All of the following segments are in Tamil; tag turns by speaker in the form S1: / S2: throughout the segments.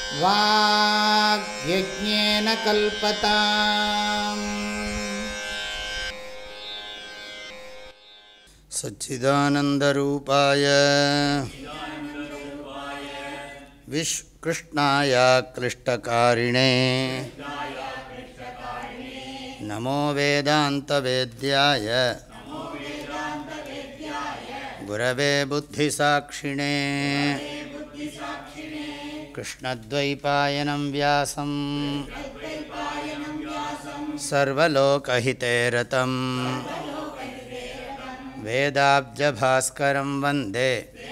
S1: वाग्यज्ञेन कल्पताम् सच्चिदानन्दरूपाय विष्कृष्णाय क्लिष्टकारिणे नमो वेदान्तवेद्याय गुरवे बुद्धिसाक्षिणे कृष्णद्वैपायनं व्यासं सर्वलोकहिते रतं वेदाब्जभास्करं वन्दे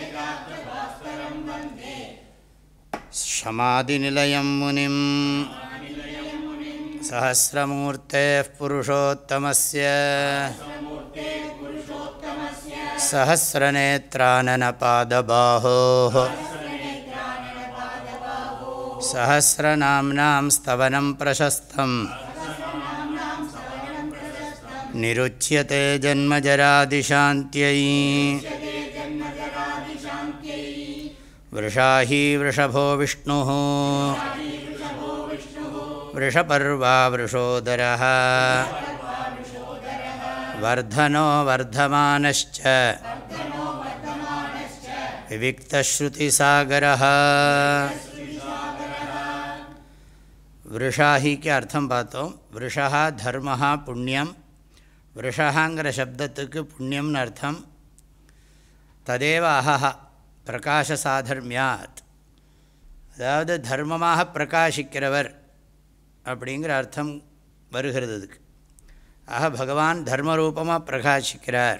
S1: शमादिनिलयं मुनिं सहस्रमूर्तेः पुरुषोत्तमस्य सहस्रनेत्राननपादबाहोः सहस्रनाम्नां स्तवनं प्रशस्तम् निरुच्यते जन्मजरादिशान्त्यै वृषाही वृषभो विष्णुः वृषपर्वा वृषोदरः वर्धनो वर्धमानश्च विविक्तश्रुतिसागरः விருஷாஹிக்கு அர்த்தம் பார்த்தோம் விருஷா தர்மஹா புண்ணியம் விருஷகாங்கிற சப்தத்துக்கு புண்ணியம்னு அர்த்தம் ததேவ அஹஹா பிரகாச சாதர்மியாத் அதாவது தர்மமாக பிரகாசிக்கிறவர் அப்படிங்கிற அர்த்தம் வருகிறது அதுக்கு ஆக பகவான் தர்மரூபமாக பிரகாசிக்கிறார்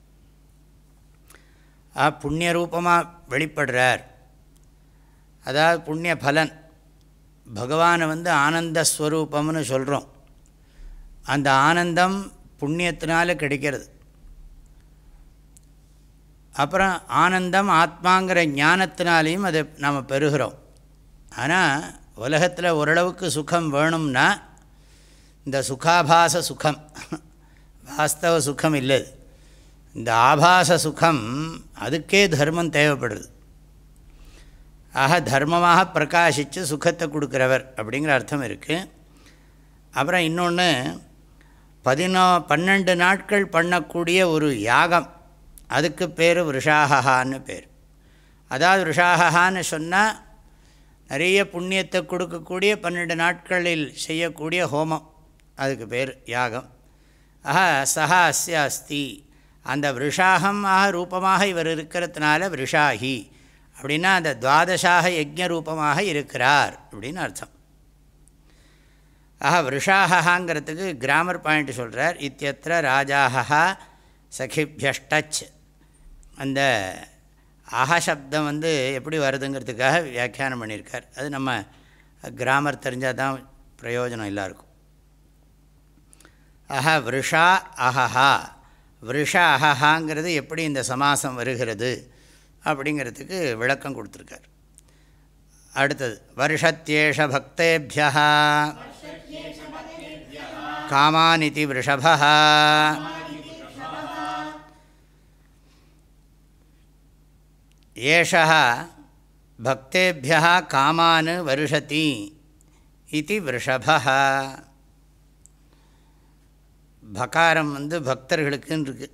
S1: ஆ புண்ணிய ரூபமாக வெளிப்படுறார் அதாவது புண்ணிய பலன் பகவானை வந்து ஆனந்தஸ்வரூபம்னு சொல்கிறோம் அந்த ஆனந்தம் புண்ணியத்தினால கிடைக்கிறது அப்புறம் ஆனந்தம் ஆத்மாங்கிற ஞானத்தினாலையும் அதை நாம் பெறுகிறோம் ஆனால் உலகத்தில் ஓரளவுக்கு சுகம் வேணும்னா இந்த சுகாபாச சுகம் வாஸ்தவ சுகம் இல்லை இந்த ஆபாச சுகம் அதுக்கே தர்மம் தேவைப்படுது ஆக தர்மமாக பிரகாசித்து சுகத்தை கொடுக்குறவர் அப்படிங்கிற அர்த்தம் இருக்குது அப்புறம் இன்னொன்று பதினோ பன்னெண்டு நாட்கள் பண்ணக்கூடிய ஒரு யாகம் அதுக்கு பேர் விஷாகான்னு பேர் அதாவது விஷாகான்னு சொன்னால் நிறைய புண்ணியத்தை கொடுக்கக்கூடிய பன்னெண்டு நாட்களில் செய்யக்கூடிய ஹோமம் அதுக்கு பேர் யாகம் ஆஹா சஹா அஸ்ய அஸ்தி அந்த விஷாகம் ஆக ரூபமாக இவர் இருக்கிறதுனால விஷாகி அப்படின்னா அந்த துவாதசாக யஜ்ய ரூபமாக இருக்கிறார் அப்படின்னு அர்த்தம் ஆஹா விஷாகாங்கிறதுக்கு கிராமர் பாயிண்ட் சொல்கிறார் இத்தியத்திர ராஜாஹா சகிபியஷ்டச் அந்த ஆஹா சப்தம் வந்து எப்படி வருதுங்கிறதுக்காக வியாக்கியானம் பண்ணியிருக்கார் அது நம்ம கிராமர் தெரிஞ்சால் தான் பிரயோஜனம் எல்லாருக்கும் அஹ விஷா அஹஹா விஷ அஹஹாங்கிறது எப்படி இந்த சமாசம் வருகிறது அப்படிங்கிறதுக்கு விளக்கம் கொடுத்துருக்கார் அடுத்தது வருஷத்யேஷ பக்தேபியா காமானிதி விஷபா ஏஷா பக்தேபியா காமான் வருஷதி இது விஷபா பகாரம் வந்து பக்தர்களுக்குன்னு இருக்குது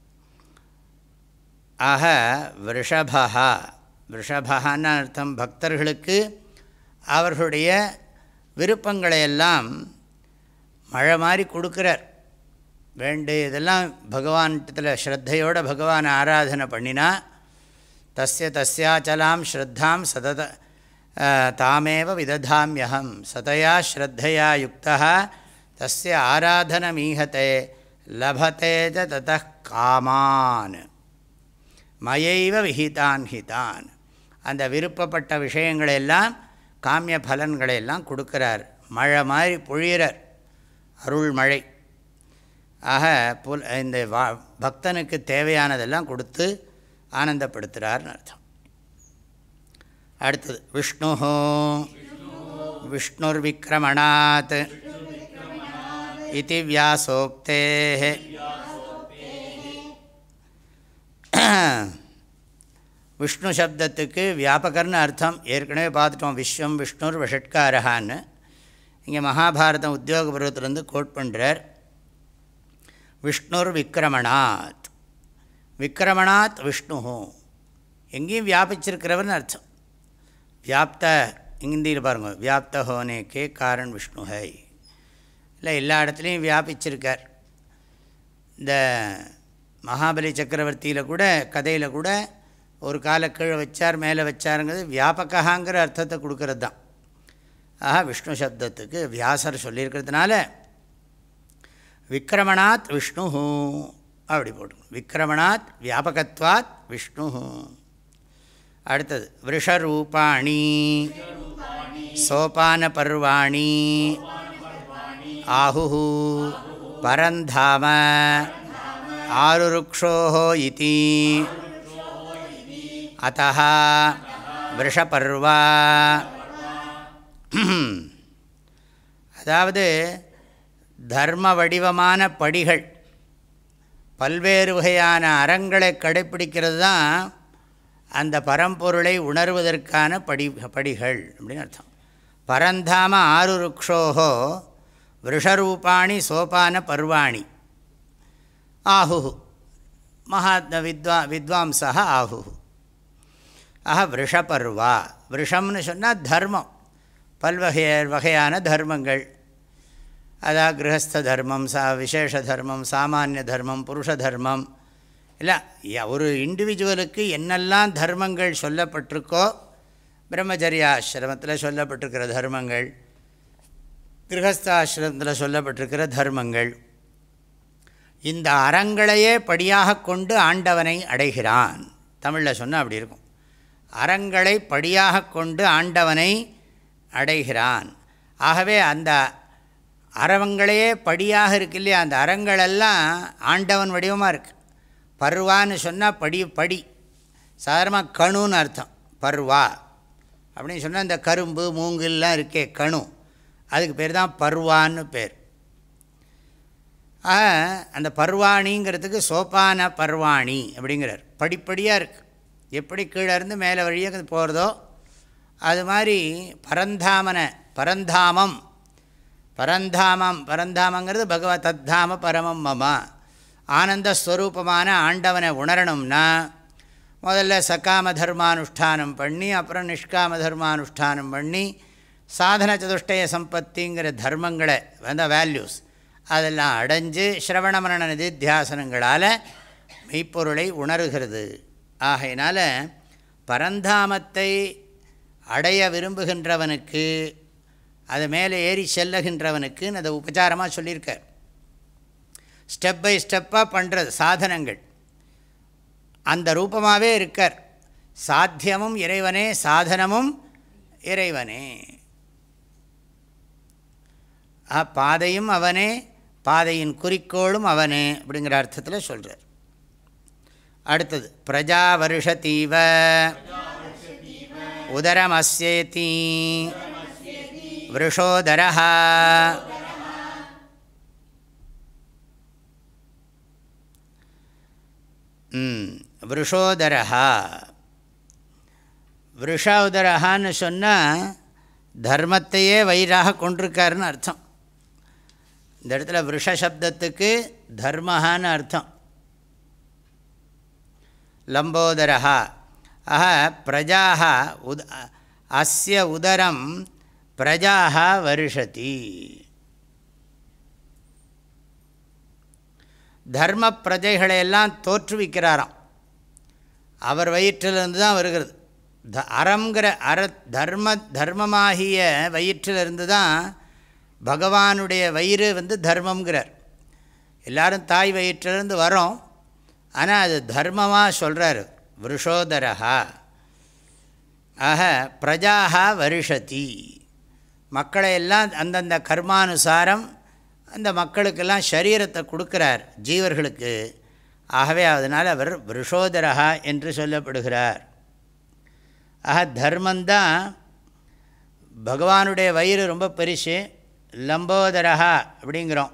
S1: ஆக விஷபா விஷபான்னு அர்த்தம் பக்தர்களுக்கு அவர்களுடைய விருப்பங்களையெல்லாம் மழை மாதிரி கொடுக்குறார் வேண்டு இதெல்லாம் பகவான்கிட்டத்தில் ஸ்ரத்தையோடு பகவான் ஆராதனை பண்ணினா தஸ்ய தஸ்யாச்சலாம் ஸ்ரத்தாம் சதத தாமேவ விததாமியகம் சதயா ஸ்ரத்தையா யுக்தா தஸ்ய ஆராதனமீகத்தை லபத்தே தத காமான் மயைவ விஹிதான் ஹிதான் அந்த விருப்பப்பட்ட விஷயங்களெல்லாம் காமிய பலன்களையெல்லாம் கொடுக்குறார் மழை மாதிரி பொழியிறார் அருள் மழை ஆக புல் இந்த வா பக்தனுக்கு தேவையானதெல்லாம் கொடுத்து ஆனந்தப்படுத்துகிறார்னு அர்த்தம் அடுத்தது விஷ்ணு விஷ்ணுர் விக்ரமணாத் இது வியாசோக்தே விஷ்ணு சப்தத்துக்கு வியாபகர்னு அர்த்தம் ஏற்கனவே பார்த்துட்டோம் விஸ்வம் விஷ்ணுர் விஷட்காரஹான்னு இங்கே மகாபாரதம் உத்தியோக பருவத்திலேருந்து கோட் பண்ணுறார் விஷ்ணுர் விக்ரமணாத் விக்ரமணாத் விஷ்ணு எங்கேயும் வியாபிச்சிருக்கிறவர்னு அர்த்தம் வியாப்த ஹிந்தியில் பாருங்கள் வியாப்த ஹோனே கே காரன் விஷ்ணு ஹை இல்லை எல்லா இடத்துலையும் வியாபிச்சிருக்கார் இந்த மகாபலி சக்கரவர்த்தியில் கூட கதையில் கூட ஒரு காலை கீழே வச்சார் மேலே வச்சாருங்கிறது வியாபகாங்கிற அர்த்தத்தை கொடுக்கறது தான் ஆஹா விஷ்ணு சப்தத்துக்கு வியாசர் சொல்லியிருக்கிறதுனால விக்ரமணாத் விஷ்ணு அப்படி போட்டுக்கணும் விக்ரமணாத் வியாபகத்வாத் விஷ்ணு அடுத்தது விஷரூபாணி சோபான பர்வாணி ஆஹு பரந்தாம ஆருருக்ஷோ இதி அத்த விஷபர்வா அதாவது தர்ம வடிவமான படிகள் பல்வேறு வகையான அறங்களை கடைப்பிடிக்கிறது தான் அந்த பரம்பொருளை உணர்வதற்கான படி படிகள் அப்படின்னு அர்த்தம் பரந்தாம ஆருருக்ஷோஹோ விஷரூபாணி சோபான பர்வாணி ஆஹு மகா வித்வா வித்வாம்சா ஆஹு ஆஹ விஷபர்வா விஷம்னு சொன்னால் தர்மம் பல்வகை வகையான தர்மங்கள் அதான் கிரகஸ்த தர்மம் சா விசேஷ தர்மம் சாமானிய தர்மம் புருஷ தர்மம் இல்லை ஒரு இண்டிவிஜுவலுக்கு என்னெல்லாம் தர்மங்கள் சொல்லப்பட்டிருக்கோ பிரம்மச்சரியாசிரமத்தில் சொல்லப்பட்டிருக்கிற தர்மங்கள் கிரகஸ்தாசிரமத்தில் சொல்லப்பட்டிருக்கிற தர்மங்கள் இந்த அறங்களையே படியாக கொண்டு ஆண்டவனை அடைகிறான் தமிழில் சொன்னால் அப்படி இருக்கும் அறங்களை படியாக கொண்டு ஆண்டவனை அடைகிறான் ஆகவே அந்த அறவங்களையே படியாக இருக்கு இல்லையா அந்த அறங்களெல்லாம் ஆண்டவன் வடிவமாக இருக்குது பருவான்னு சொன்னால் படி படி சாதாரணமாக கணுன்னு அர்த்தம் பருவா அப்படின்னு சொன்னால் இந்த கரும்பு மூங்குலாம் இருக்கே கணு அதுக்கு பேர் தான் பருவான்னு பேர் அந்த பர்வாணிங்கிறதுக்கு சோப்பான பர்வாணி அப்படிங்கிறார் படிப்படியாக இருக்குது எப்படி கீழே இருந்து மேலே வழியாக போகிறதோ அது மாதிரி பரந்தாமனை பரந்தாமம் பரந்தாமம் பரந்தாமங்கிறது பகவத் தத்தாம பரமம் மம ஆனந்தஸ்வரூபமான ஆண்டவனை உணரணும்னா முதல்ல சக்காம தர்மானுஷ்டானம் பண்ணி அப்புறம் நிஷ்காம தர்மானுஷ்டானம் பண்ணி சாதன சதுஷ்டய சம்பத்திங்கிற தர்மங்களை அந்த வேல்யூஸ் அதெல்லாம் அடைஞ்சு ஸ்ரவண மரண நிதித்தியாசனங்களால் மெய்ப்பொருளை உணர்கிறது ஆகையினால பரந்தாமத்தை அடைய விரும்புகின்றவனுக்கு அது மேலே ஏறி செல்லுகின்றவனுக்குன்னு அதை உபச்சாரமாக சொல்லியிருக்கார் ஸ்டெப் பை ஸ்டெப்பாக பண்ணுறது சாதனங்கள் அந்த ரூபமாகவே இருக்கார் சாத்தியமும் இறைவனே சாதனமும் இறைவனே பாதையும் அவனே பாதையின் குறிக்கோளும் அவனே அப்படிங்கிற அர்த்தத்தில் சொல்கிறார் அடுத்தது பிரஜா வருஷத்தீவ உதரமஸ்யேதி விருஷோதர விருஷோதரா விருஷோதரஹான்னு சொன்னால் தர்மத்தையே வயிறாக கொண்டிருக்காருன்னு அர்த்தம் இந்த இடத்துல விஷ சப்தத்துக்கு தர்மஹான்னு அர்த்தம் லம்போதரா ஆஹ பிரஜாக உத அஸ்ய உதரம் பிரஜாக வருஷதி தர்ம பிரஜைகளையெல்லாம் தோற்றுவிக்கிறாராம் அவர் வயிற்றிலிருந்து தான் வருகிறது த அறங்கிற அற தர்ம தர்மமாகிய வயிற்றிலிருந்து தான் பகவானுடைய வயிறு வந்து தர்மங்கிறார் எல்லோரும் தாய் வயிற்றிலிருந்து வரோம் ஆனால் அது தர்மமாக சொல்கிறார் விருஷோதரா ஆக பிரஜாக வருஷதி மக்களை எல்லாம் அந்தந்த கர்மானுசாரம் அந்த மக்களுக்கெல்லாம் சரீரத்தை கொடுக்குறார் ஜீவர்களுக்கு ஆகவே அதனால் அவர் விருஷோதரா என்று சொல்லப்படுகிறார் ஆக தர்மந்தான் பகவானுடைய வயிறு ரொம்ப பெருசு லம்போதரா அப்படிங்கிறோம்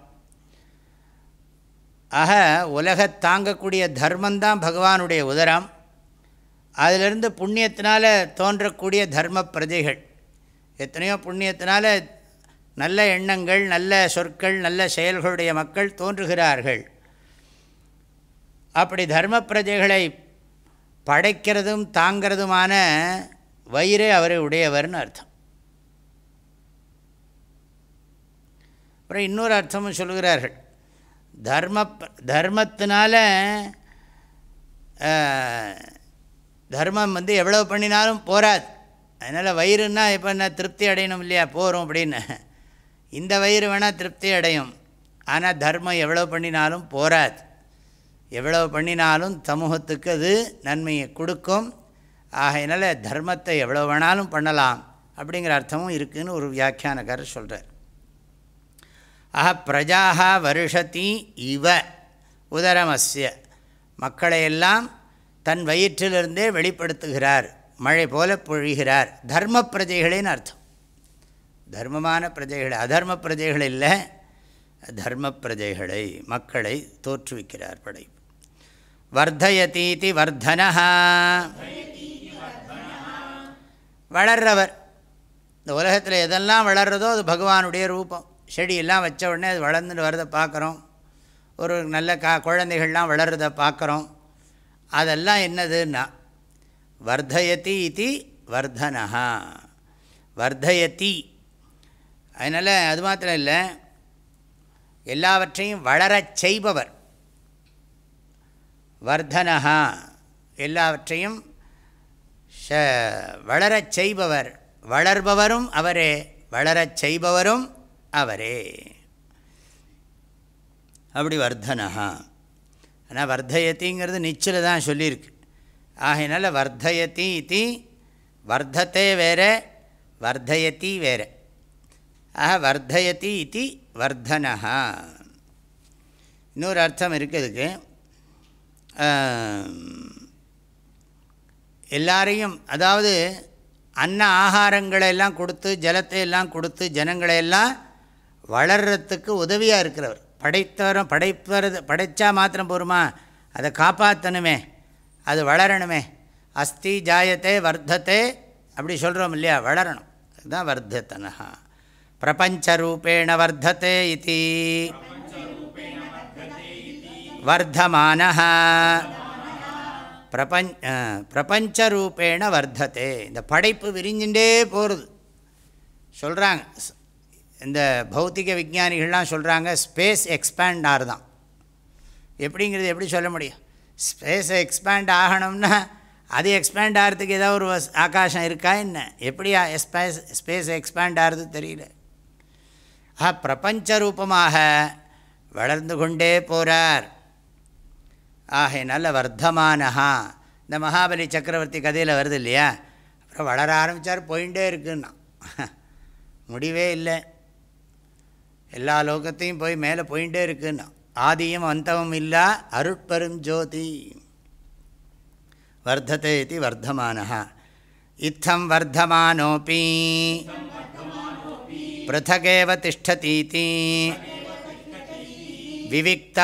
S1: ஆக உலகத் தாங்கக்கூடிய தர்மந்தான் பகவானுடைய உதரம் அதிலிருந்து புண்ணியத்தினால் தோன்றக்கூடிய தர்ம பிரஜைகள் எத்தனையோ புண்ணியத்தினால நல்ல எண்ணங்கள் நல்ல சொற்கள் நல்ல செயல்களுடைய மக்கள் தோன்றுகிறார்கள் அப்படி தர்ம பிரஜைகளை படைக்கிறதும் தாங்கிறதுமான வயிறே அவரை உடையவர்னு அர்த்தம் அப்புறம் இன்னொரு அர்த்தமும் சொல்கிறார்கள் தர்ம தர்மத்தினால தர்மம் வந்து எவ்வளோ பண்ணினாலும் போராது அதனால் வயிறுன்னா இப்போ என்ன திருப்தி அடையணும் இல்லையா போகிறோம் அப்படின்னு இந்த வயிறு வேணால் திருப்தி அடையும் ஆனால் தர்மம் எவ்வளோ பண்ணினாலும் போராது எவ்வளோ பண்ணினாலும் சமூகத்துக்கு அது நன்மையை கொடுக்கும் ஆகையினால தர்மத்தை எவ்வளோ வேணாலும் பண்ணலாம் அப்படிங்கிற அர்த்தமும் இருக்குதுன்னு ஒரு வியாக்கியானக்காரர் சொல்கிறார் ஆஹா பிரஜாக வருஷத்தி இவ உதரமஸ்ய மக்களையெல்லாம் தன் வயிற்றிலிருந்தே வெளிப்படுத்துகிறார் மழை போல பொழிகிறார் தர்ம பிரஜைகளேன்னு அர்த்தம் தர்மமான பிரஜைகள் அதர்ம பிரஜைகள் இல்லை தர்ம பிரஜைகளை மக்களை தோற்றுவிக்கிறார் படை வர்தயதீதி வர்தனா வளர்றவர் இந்த உலகத்தில் எதெல்லாம் வளர்றதோ அது பகவானுடைய ரூபம் செடியெல்லாம் வச்ச உடனே அது வளர்ந்துட்டு வரதை பார்க்குறோம் ஒரு நல்ல கா குழந்தைகள்லாம் வளர்கிறத பார்க்குறோம் அதெல்லாம் என்னதுன்னா வர்தயதி இது வர்தனா வர்தயதி அதனால் அது மாத்திரம் இல்லை எல்லாவற்றையும் வளரச் செய்பவர் வர்தனஹா எல்லாவற்றையும் வளரச் செய்பவர் வளர்பவரும் அவரே வளரச் செய்பவரும் அவரே அப்படி வர்தனஹா ஆனால் வர்தயத்திங்கிறது நிச்சில் தான் சொல்லியிருக்கு ஆகையினால வர்தயதி இது வர்த்தத்தை வேறு வர்தயதி வேறு ஆக வர்தயதி இது வர்தனஹா இன்னொரு அர்த்தம் இருக்குதுக்கு எல்லாரையும் அதாவது அன்ன ஆகாரங்களை எல்லாம் கொடுத்து ஜலத்தை எல்லாம் கொடுத்து ஜனங்களை எல்லாம் வளர்கிறதுக்கு உதவியாக இருக்கிறவர் படைத்தவரும் படைப்பறது படைத்தா மாத்திரம் போருமா அதை காப்பாற்றணுமே அது வளரணுமே அஸ்தி ஜாயத்தை வர்த்தத்தை அப்படி சொல்கிறோம் இல்லையா வளரணும் அதுதான் வர்த்தத்தனஹா பிரபஞ்சரூபேண வர்த்தத்தை இது வர்த்தமான பிரபஞ்ச பிரபஞ்சரூபேண வர்த்தத்தை இந்த படைப்பு விரிஞ்சுட்டே போகிறது சொல்கிறாங்க இந்த பௌத்திக விஞ்ஞானிகள்லாம் சொல்கிறாங்க ஸ்பேஸ் எக்ஸ்பேண்ட் ஆறுதான் எப்படிங்கிறது எப்படி சொல்ல முடியும் ஸ்பேஸை எக்ஸ்பேண்ட் ஆகணும்னா அது எக்ஸ்பேண்ட் ஆகிறதுக்கு ஏதாவது ஒரு ஆகாசம் இருக்கா என்ன எப்படி ஸ்பேஸ் ஸ்பேஸ் எக்ஸ்பேண்ட் ஆகிறது தெரியல ஆ பிரபஞ்ச ரூபமாக வளர்ந்து கொண்டே போகிறார் ஆகை நல்ல வர்த்தமானஹா இந்த மகாபலி சக்கரவர்த்தி கதையில் வருது இல்லையா அப்புறம் வளர ஆரம்பித்தார் போயிட்டே இருக்குன்னா முடிவே இல்லை எல்லா லோகத்தையும் போய் மேலே போயிட்டே இருக்குன்னா ஆதியும் அந்தமும் இல்லா அருட்பெரும் ஜோதி வர்த்தத்தை இது வர்த்தமானஹா இத்தம் வர்த்தமானோப்பி பிருத்தகேவ திஷ்டதீதி விவிக்தா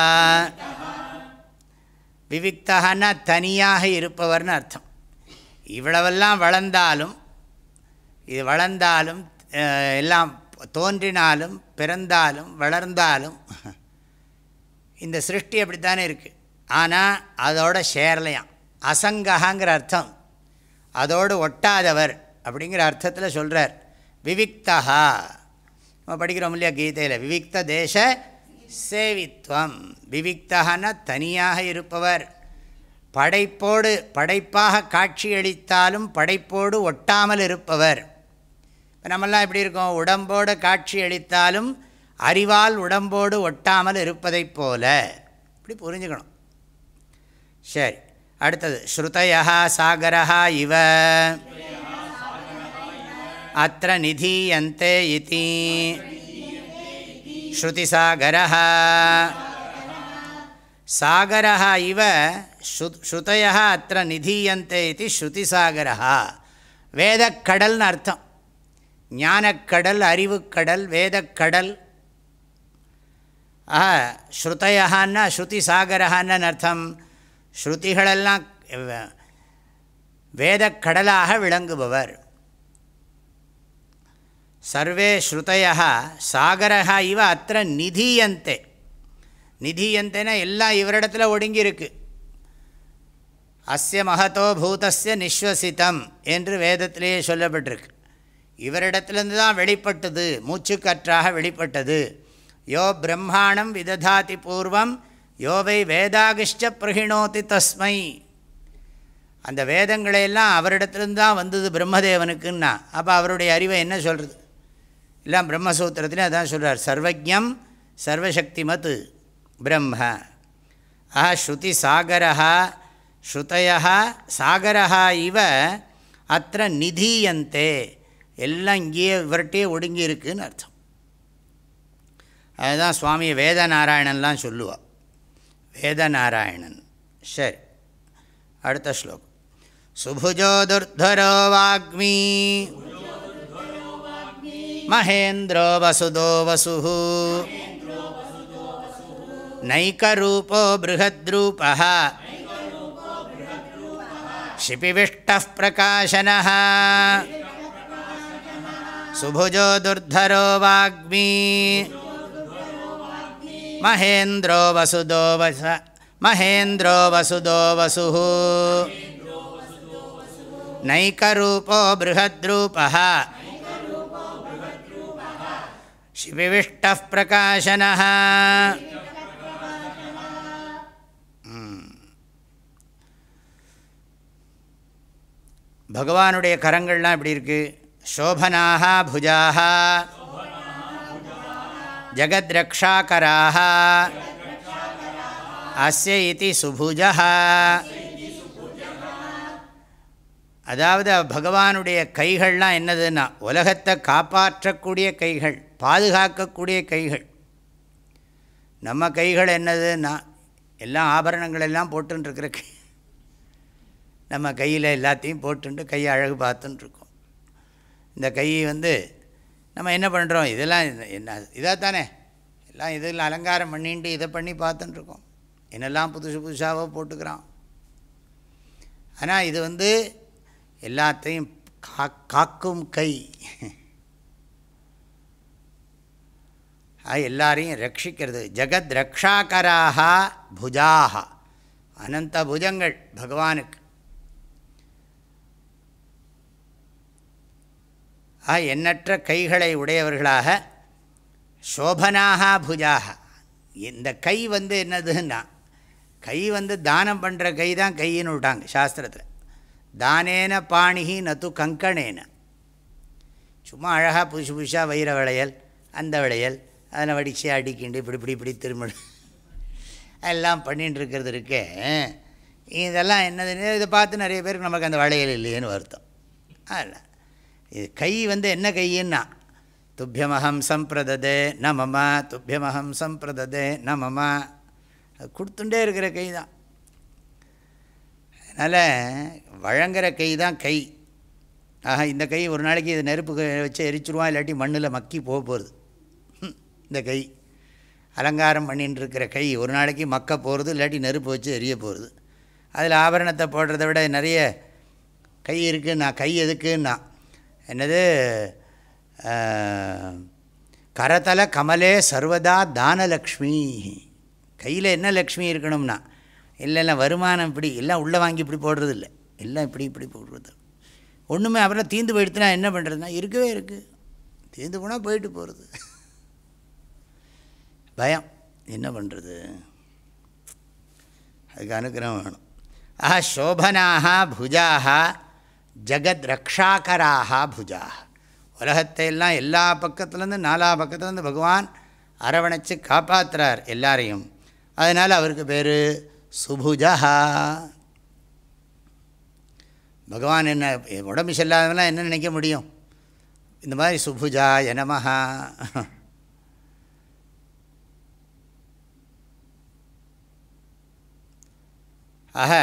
S1: விவிக்தகன்னா தனியாக இருப்பவர்னு அர்த்தம் இவ்வளவெல்லாம் வளர்ந்தாலும் இது வளர்ந்தாலும் எல்லாம் தோன்றினாலும் பிறந்தாலும் வளர்ந்தாலும் இந்த சிருஷ்டி அப்படித்தானே இருக்குது ஆனால் அதோட சேரலையாம் அசங்ககாங்கிற அர்த்தம் அதோடு ஒட்டாதவர் அப்படிங்கிற அர்த்தத்தில் சொல்கிறார் விவிக்தா நம்ம படிக்கிறோம் இல்லையா கீதையில் விவிக்த தேச சேவித்வம் விவிக்தகன தனியாக இருப்பவர் படைப்போடு படைப்பாக காட்சியளித்தாலும் படைப்போடு ஒட்டாமல் இருப்பவர் இப்போ நம்மெல்லாம் எப்படி இருக்கோம் உடம்போடு காட்சி அளித்தாலும் அறிவால் உடம்போடு ஒட்டாமல் இருப்பதைப் போல இப்படி புரிஞ்சுக்கணும் சரி அடுத்தது ஸ்ருதயா சாகரா இவ அத்த நிதீயந்தே இதி ஸ்ருதிசாகரா சாகரா இவ ஸ்ருதய அத்த நிதீயந்தே இது ஸ்ருதிசாகரா வேதக்கடல்னு அர்த்தம் ஞானக்கடல் அறிவுக்கடல் வேதக்கடல் ஆஹா ஸ்ருதயான்னா ஸ்ருதி சாகரஹான்னு அர்த்தம் ஸ்ருதிகளெல்லாம் வேதக்கடலாக விளங்குபவர் சர்வே ஸ்ருதயா சாகரா இவ அத்த நிதீயந்தே நிதீயந்தேன்னா எல்லாம் இவரிடத்துல ஒடுங்கி இருக்கு அஸ்ய மகத்தோ பூதஸ்ய நிஸ்வசித்தம் என்று வேதத்திலேயே சொல்லப்பட்டிருக்கு இவரிடத்திலிருந்து தான் வெளிப்பட்டது மூச்சுக்கற்றாக வெளிப்பட்டது யோ பிரம்மாணம் விததாதி பூர்வம் யோவை வேதாகிஷ்ட பிரகிணோதி தஸ்மை அந்த வேதங்களையெல்லாம் அவரிடத்துலேருந்து தான் வந்தது பிரம்மதேவனுக்குன்னா அப்போ அவருடைய அறிவை என்ன சொல்கிறது எல்லாம் பிரம்மசூத்திரத்திலே அதான் சொல்கிறார் சர்வஜம் சர்வசக்திமத் பிரம்ம ஆ ஸ்ருதி சாகரா ஸ்ருதயா சாகரா இவ அத்த நிதீயந்தே எல்லாம் இங்கேயே இவர்கிட்டே ஒடுங்கி இருக்குன்னு அர்த்தம் அதுதான் சுவாமி வேதநாராயணன்லாம் சொல்லுவாள் வேதநாராயணன் சரி அடுத்த ஸ்லோகம் சுபுஜோ துர்தரோ வாக்மீ மகேந்திரோ வசுதோ வசு நைக்கரூபோ बृहद्रूपः शिपिविष्टः प्रकाशनः सुभुजो दुर्धरो वाग्मी महेन्द्रो वसुदो वस महेन्द्रो वसुदो वसुः नैकरूपो बृहद्रूपः शिविविष्टः प्रकाशनः பகவானுடைய கரங்கள்லாம் இப்படி இருக்குது சோபனாக புஜாக ஜகத்ரக்ஷாக்கராக அஸ்ய இது சுபுஜா அதாவது பகவானுடைய கைகள்லாம் என்னதுன்னா உலகத்தை காப்பாற்றக்கூடிய கைகள் பாதுகாக்கக்கூடிய கைகள் நம்ம கைகள் என்னதுன்னா எல்லாம் ஆபரணங்கள் எல்லாம் போட்டுருக்கிற கை நம்ம கையில் எல்லாத்தையும் போட்டுட்டு கையை அழகு பார்த்துட்டுருக்கோம் இந்த கை வந்து நம்ம என்ன பண்ணுறோம் இதெல்லாம் என்ன இதாக தானே எல்லாம் இதில் அலங்காரம் பண்ணிட்டு இதை பண்ணி பார்த்துட்டுருக்கோம் என்னெல்லாம் புதுசு புதுசாக போட்டுக்கிறான் ஆனால் இது வந்து எல்லாத்தையும் கா காக்கும் கை எல்லாரையும் ரட்சிக்கிறது ஜகத் ரக்ஷாக்கராக புஜாக அனந்த புஜங்கள் பகவானுக்கு ஆ எண்ணற்ற கைகளை உடையவர்களாக சோபனாக புஜாக இந்த கை வந்து என்னதுன்னா கை வந்து தானம் பண்ணுற கை தான் கையின்னு விட்டாங்க சாஸ்திரத்தில் தானேன பாணிகி நத்து கங்கணேன சும்மா அழகாக புதுசு புதுசாக வைர விளையல் அந்த விளையல் அதில் வடித்து அடிக்கிண்டு இப்படி இப்படி இப்படி திரும்ப எல்லாம் பண்ணிட்டு இருக்கிறது இருக்கே இதெல்லாம் என்னதுன்னு இதை பார்த்து நிறைய பேருக்கு நமக்கு அந்த வளையல் இல்லையேன்னு வருத்தம் அதில் இது கை வந்து என்ன கையின்னா துப்பியமகம் சம்பிரததே ந மம துப்பியமகம் சம்பிரததே ந மம அது கொடுத்துட்டே இருக்கிற கை தான் அதனால் வழங்குற கை தான் கை ஆஹா இந்த கை ஒரு நாளைக்கு இது நெருப்பு வச்சு எரிச்சிருவான் இல்லாட்டி மண்ணில் மக்கி போக போகிறது இந்த கை அலங்காரம் பண்ணின்னு இருக்கிற கை ஒரு நாளைக்கு மக்க போகிறது இல்லாட்டி நெருப்பு வச்சு எரிய போகிறது அதில் ஆபரணத்தை போடுறத விட நிறைய கை இருக்குன்னா கை எதுக்குன்னா என்னது கரதல கமலே சர்வதா தானலக்ஷ்மி கையில் என்ன லக்ஷ்மி இருக்கணும்னா இல்லை இல்லை வருமானம் இப்படி எல்லாம் உள்ளே வாங்கி இப்படி போடுறது இல்லை எல்லாம் இப்படி இப்படி போடுறது ஒன்றுமே அப்புறம் தீந்து போயிடுத்துனா என்ன பண்ணுறதுனா இருக்கவே இருக்குது தீந்து போனால் போயிட்டு போகிறது பயம் என்ன பண்ணுறது அதுக்கு அனுகிரகம் வேணும் ஆஹா சோபனாக புஜாக ஜகத் ரக்ஷாக்கராக புஜா உலகத்தை எல்லாம் எல்லா பக்கத்துலேருந்து நாலா பக்கத்துலேருந்து பகவான் அரவணைச்சு காப்பாற்றுறார் எல்லாரையும் அதனால் அவருக்கு பேர் சுபுஜா பகவான் என்ன உடம்பு செல்லாதவெல்லாம் என்ன நினைக்க முடியும் இந்த மாதிரி சுபுஜா எனமஹா ஆக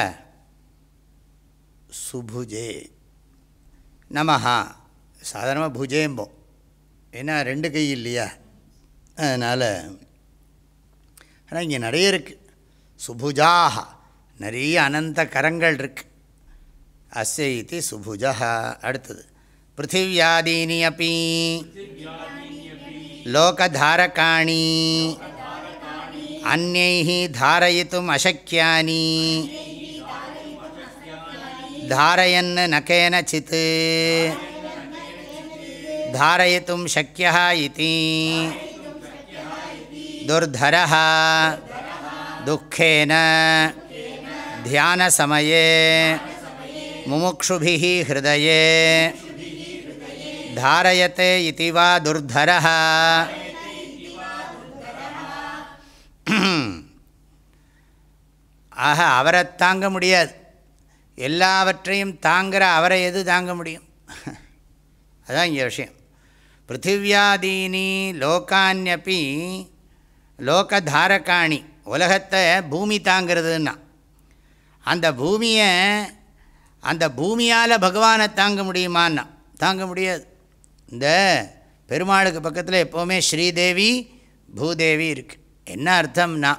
S1: சுபுஜே நமஹா சாதாரணமாக புஜேம்போம் ஏன்னா ரெண்டு கை இல்லையா அதனால் ஆனால் இங்கே நிறைய இருக்குது சுபுஜாக நிறைய அனந்த கரங்கள் இருக்குது அஸ்ய இது சுபுஜா அடுத்தது பிருத்திவியாதீனி அப்பி லோகதாரகாணி அந்நைः தாரயித்தும் அசக்கியானி தாரயன் ந கேனச்சித் தாரயித்தும் சக்கியः इति दुर्धरः दुःखेन ध्यानसमये मुमुक्षुभिः हृदये धारयते इति वा दुर्धरः ஆக அவரை தாங்க முடியாது எல்லாவற்றையும் தாங்கிற அவரை எது தாங்க முடியும் அதான் இங்கே விஷயம் பிருத்திவியாதீனி லோகான்யப்பி லோகதாரகாணி உலகத்தை பூமி தாங்கிறதுன்னா அந்த பூமியை அந்த பூமியால் பகவானை தாங்க முடியுமான்னா தாங்க முடியாது இந்த பெருமாளுக்கு பக்கத்தில் எப்போவுமே ஸ்ரீதேவி பூதேவி இருக்குது என்ன அர்த்தம்னா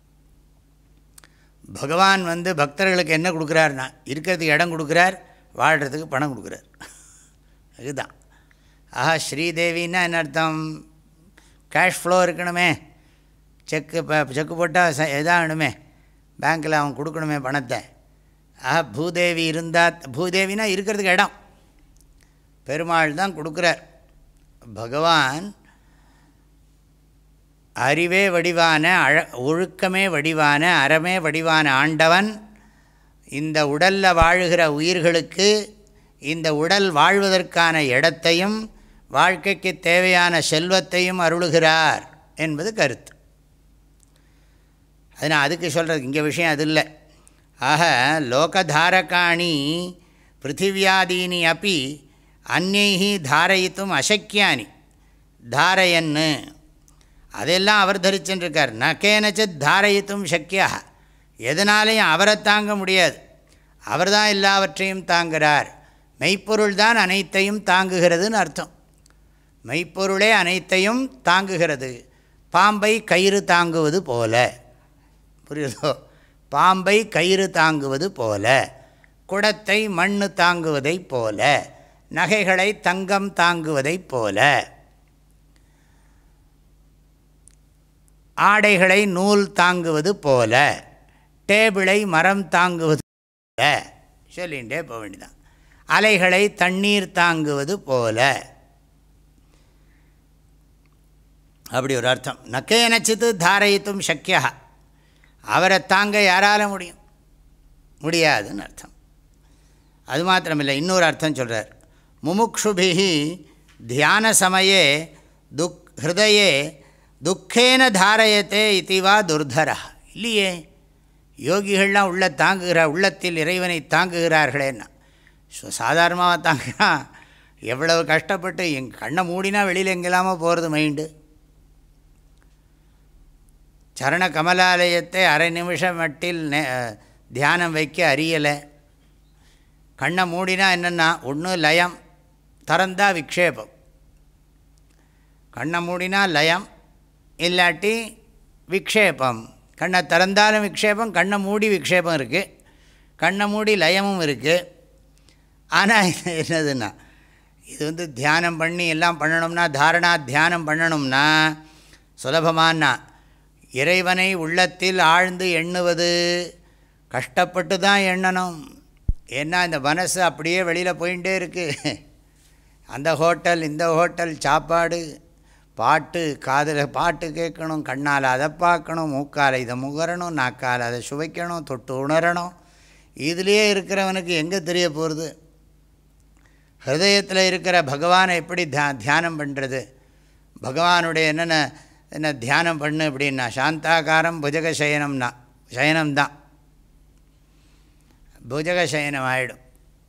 S1: பகவான் வந்து பக்தர்களுக்கு என்ன கொடுக்குறாருனா இருக்கிறதுக்கு இடம் கொடுக்குறார் வாழ்கிறதுக்கு பணம் கொடுக்குறார் இதுதான் ஆஹா ஸ்ரீதேவின்னா என்ன அர்த்தம் கேஷ் ஃப்ளோ இருக்கணுமே செக்கு இப்போ செக்கு போட்டால் ச இதாகணுமே பேங்க்கில் அவன் கொடுக்கணுமே பணத்தை ஆஹா பூதேவி இருந்தால் பூதேவினா இருக்கிறதுக்கு இடம் பெருமாள் தான் கொடுக்குறார் பகவான் அறிவே வடிவான அழ ஒழுக்கமே வடிவான அறமே வடிவான ஆண்டவன் இந்த உடலில் வாழுகிற உயிர்களுக்கு இந்த உடல் வாழ்வதற்கான இடத்தையும் வாழ்க்கைக்கு தேவையான செல்வத்தையும் அருளுகிறார் என்பது கருத்து அதனால் அதுக்கு சொல்கிறது இங்கே விஷயம் அது இல்லை ஆக லோகதாரகாணி பிருத்திவியாதீனி அப்பி அந்நைஹி தாரயித்தும் அசக்கியானி தாரயன்னு அதெல்லாம் அவர் தரிச்சுருக்கார் ந கேனச்சித் தாரயித்தும் சக்கியா எதனாலையும் அவரை தாங்க முடியாது அவர் தான் எல்லாவற்றையும் தாங்குகிறார் மெய்ப்பொருள் தான் அனைத்தையும் தாங்குகிறதுன்னு அர்த்தம் மெய்ப்பொருளே அனைத்தையும் தாங்குகிறது பாம்பை கயிறு தாங்குவது போல புரியுதோ பாம்பை கயிறு தாங்குவது போல குடத்தை மண் தாங்குவதைப் போல நகைகளை தங்கம் தாங்குவதைப் போல ஆடைகளை நூல் தாங்குவது போல டேபிளை மரம் தாங்குவது போல சொல்லிகிட்டே போக வேண்டியதான் அலைகளை தண்ணீர் தாங்குவது போல அப்படி ஒரு அர்த்தம் நக்கேனச்சித்து தாரயித்தும் சக்கியா அவரை தாங்க யாரால முடியும் முடியாதுன்னு அர்த்தம் அது மாத்திரமில்லை இன்னொரு அர்த்தம் சொல்கிறார் முமுக்ஷுபிஹி தியான சமயே துக் ஹிருதயே துக்கேன தாரயத்தே இதுவா துர்தரா இல்லையே யோகிகள்லாம் உள்ள தாங்குகிற உள்ளத்தில் இறைவனை தாங்குகிறார்களேன்னா சாதாரணமாக தாங்குனா எவ்வளவு கஷ்டப்பட்டு என் கண்ணை மூடினா வெளியில் எங்கெல்லாமோ போகிறது மைண்டு சரண கமலாலயத்தை அரை நிமிஷம் மட்டில் தியானம் வைக்க அறியலை கண்ணை மூடினா என்னென்னா ஒன்று லயம் திறந்தா விக்ஷேபம் கண்ணை மூடினா லயம் இல்லாட்டி விக்ஷேபம் கண்ணை திறந்தாலும் விக்ஷேபம் கண்ணை மூடி விக்ஷேபம் இருக்குது கண்ணை மூடி லயமும் இருக்குது ஆனால் இது என்னதுன்னா இது வந்து தியானம் பண்ணி எல்லாம் பண்ணணும்னா தாரணா தியானம் பண்ணணும்னா சுலபமானா இறைவனை உள்ளத்தில் ஆழ்ந்து எண்ணுவது கஷ்டப்பட்டு தான் எண்ணணும் ஏன்னா இந்த மனசு அப்படியே வெளியில் போயிட்டே இருக்குது அந்த ஹோட்டல் இந்த ஹோட்டல் சாப்பாடு பாட்டு காதில் பாட்டு கேட்கணும் கண்ணால் அதை பார்க்கணும் மூக்கால் இதை முகரணும் நாக்கால் அதை சுவைக்கணும் தொட்டு உணரணும் இதுலேயே இருக்கிறவனுக்கு எங்கே தெரிய போகிறது ஹிருதயத்தில் இருக்கிற பகவானை எப்படி தியா தியானம் பண்ணுறது பகவானுடைய என்னென்ன என்ன தியானம் பண்ணு அப்படின்னா சாந்தாகாரம் புஜக சயனம்னா சயனம்தான் புஜக சயனம் ஆகிடும்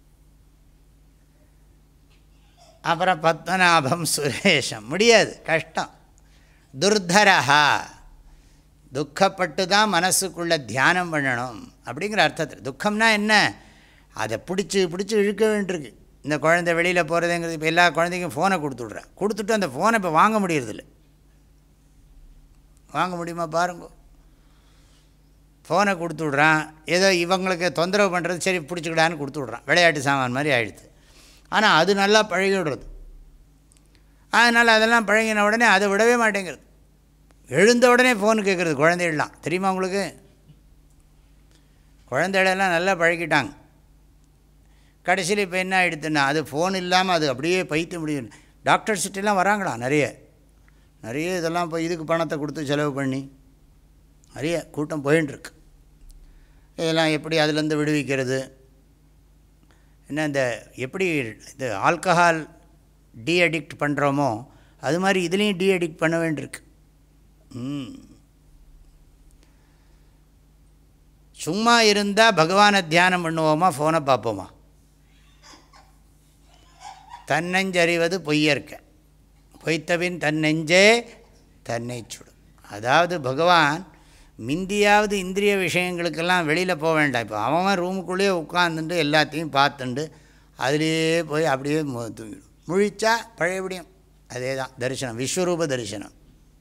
S1: அப்புறம் பத்மநாபம் சுரேஷம் முடியாது கஷ்டம் துர்தரஹா துக்கப்பட்டு தான் மனசுக்குள்ளே தியானம் பண்ணணும் அப்படிங்கிற அர்த்தத்தில் துக்கம்னா என்ன அதை பிடிச்சி பிடிச்சி இழுக்க வேண்டியிருக்கு இந்த குழந்தை வெளியில் போகிறதுங்கிறது இப்போ எல்லா குழந்தைக்கும் ஃபோனை கொடுத்துட்றேன் கொடுத்துட்டு அந்த ஃபோனை இப்போ வாங்க முடியறதில்ல வாங்க முடியுமா பாருங்க ஃபோனை கொடுத்து விட்றான் ஏதோ இவங்களுக்கு தொந்தரவு பண்ணுறது சரி பிடிச்சிக்கிடான்னு கொடுத்து விட்றான் விளையாட்டு சாமான் மாதிரி ஆகிடுது ஆனால் அது நல்லா பழகி விடுறது அதனால் அதெல்லாம் பழகின உடனே அதை விடவே மாட்டேங்கிறது எழுந்த உடனே ஃபோன் கேட்குறது குழந்தைகள்லாம் தெரியுமா உங்களுக்கு குழந்தைகளெல்லாம் நல்லா பழகிட்டாங்க கடைசியில் இப்போ என்ன ஆகிடுதுன்னா அது ஃபோன் இல்லாமல் அது அப்படியே பைத்து முடியும் டாக்டர்ஸ்கிட்டலாம் வராங்களா நிறைய நிறைய இதெல்லாம் இப்போ இதுக்கு பணத்தை கொடுத்து செலவு பண்ணி நிறைய கூட்டம் போயின்ட்டுருக்கு இதெல்லாம் எப்படி அதுலேருந்து விடுவிக்கிறது என்ன இந்த எப்படி இது ஆல்கஹால் டீ அடிக்ட் பண்ணுறோமோ அது மாதிரி இதுலேயும் டீ அடிக்ட் பண்ண வேண்டியிருக்கு ம் சும்மா இருந்தால் பகவானை தியானம் பண்ணுவோமா ஃபோனை பார்ப்போமா தன்னஞ்சறிவது பொய்யற்க பொய்த்தபின் தன்னெஞ்சே தன்னை சுடும் அதாவது பகவான் மிந்தியாவது இந்திரிய விஷயங்களுக்கெல்லாம் வெளியில் போக வேண்டாம் இப்போ அவன் ரூமுக்குள்ளேயே உட்காந்துட்டு எல்லாத்தையும் பார்த்துண்டு அதுலேயே போய் அப்படியே மு- தூங்கிடும் முழிச்சா பழையபடியும் அதே தான் தரிசனம் விஸ்வரூப தரிசனம்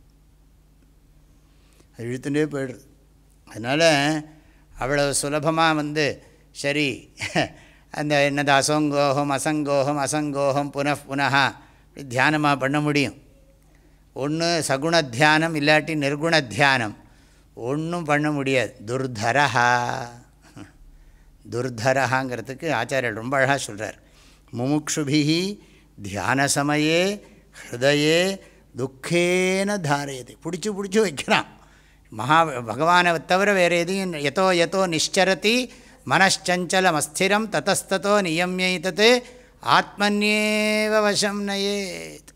S1: அது இழுத்துட்டே போயிடுது அதனால் அவ்வளோ சுலபமாக வந்து சரி அந்த என்னது அசங்கோகம் அசங்கோகம் அசங்கோகம் புனః புனः இப்படி தியானமாக பண்ண முடியும் ஒன்று சகுண தியானம் இல்லாட்டி நிர்குண தியானம் ஒன்றும் பண்ண முடியாது துர்தரஹா துர்தரஹாங்கிறதுக்கு ஆச்சாரியர் ரொம்ப அழகாக சொல்கிறார் முமுக்ஷுபிஹி தியான சமயே ஹிருதயே துக்கேன தாரயது பிடிச்சி பிடிச்சி வைக்கிறான் மகா பகவானை தவிர வேறு எதையும் எதோ எதோ நிஷ்சரதி மனச்சஞ்சலம் அஸ்திரம் தத்தஸ்தோ நியமியைத்தது ஆத்மன்யேவ வசம் நயேத்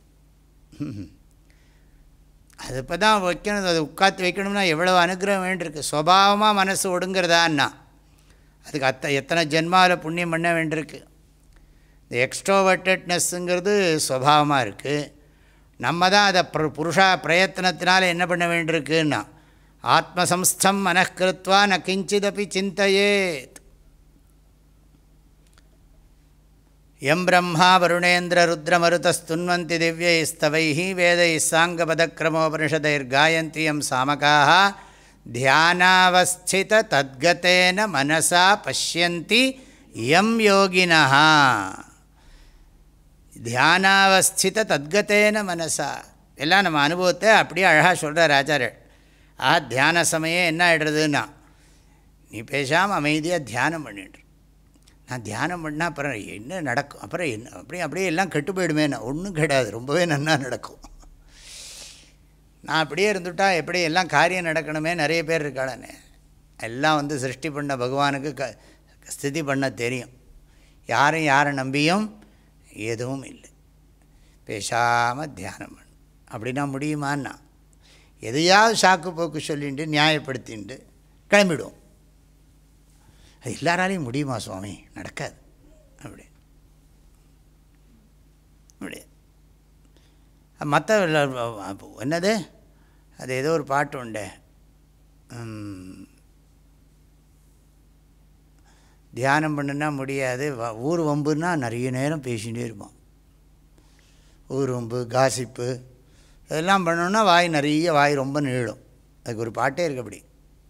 S1: அது இப்போ தான் வைக்கணும் அது உட்காந்து வைக்கணும்னா எவ்வளோ அனுகிரகம் வேண்டியிருக்கு சுவாவமாக மனசு ஒடுங்கிறதான்னா அதுக்கு அத்த எத்தனை ஜென்மாவில் புண்ணியம் பண்ண வேண்டியிருக்கு இந்த எக்ஸ்ட்ரோவர்டட்னஸ்ஸுங்கிறது சுவாவமாக இருக்குது நம்ம தான் அதை புரு- புருஷா பிரயத்தனத்தினால என்ன பண்ண வேண்டியிருக்குன்னா ஆத்மசம்ஸ்தம் மனக்கிருத்வா ந கிஞ்சிதப்பி சிந்தையேத் எம் பிரம்மா வருணேந்திர ருத்ரமருதஸ்துன்வந்தி திவ்யைஸ்தவை வேதை சாங்கபதக்கிரமோபனிஷதைர்காயந்தி எம் சாமகாக தியானாவஸ்தித தத்கதேன மனசா பசியந்தி எம் யோகினா தியானாவஸ்தித தத்கதேன மனசா எல்லாம் நம்ம அனுபவத்தை அப்படியே அழகாக சொல்கிறார் ஆச்சாரியர் ஆ தியான சமயம் என்ன ஆகிடுறதுன்னா நீ பேசாமல் அமைதியாக தியானம் பண்ணிட்டு நான் தியானம் பண்ணால் அப்புறம் என்ன நடக்கும் அப்புறம் என்ன அப்படியே அப்படியே எல்லாம் கெட்டு போயிடுமே நான் ஒன்றும் கெடாது ரொம்பவே நன்னா நடக்கும் நான் அப்படியே இருந்துட்டா எப்படி எல்லாம் காரியம் நடக்கணுமே நிறைய பேர் இருக்காளனே எல்லாம் வந்து சிருஷ்டி பண்ண பகவானுக்கு க ஸ்திதி பண்ண தெரியும் யாரும் யாரை நம்பியும் எதுவும் இல்லை பேசாமல் தியானம் பண்ணு அப்படின்னா முடியுமான்னா எதையாவது சாக்கு போக்கு சொல்லிட்டு நியாயப்படுத்திட்டு கிளம்பிடுவோம் அது எல்லாராலையும் முடியுமா சுவாமி நடக்காது அப்படி அப்படி மற்ற என்னது அது ஏதோ ஒரு பாட்டு உண்டு ம், தியானம் பண்ணுனா முடியாது வ- ஊர் வம்புன்னா நிறைய நேரம் பேசிகிட்டே இருப்பான் ஊர் வம்பு காசிப்பு இதெல்லாம் பண்ணோன்னா வாய் நிறைய வாய் ரொம்ப நீளும் அதுக்கு ஒரு பாட்டே இருக்கு அப்படி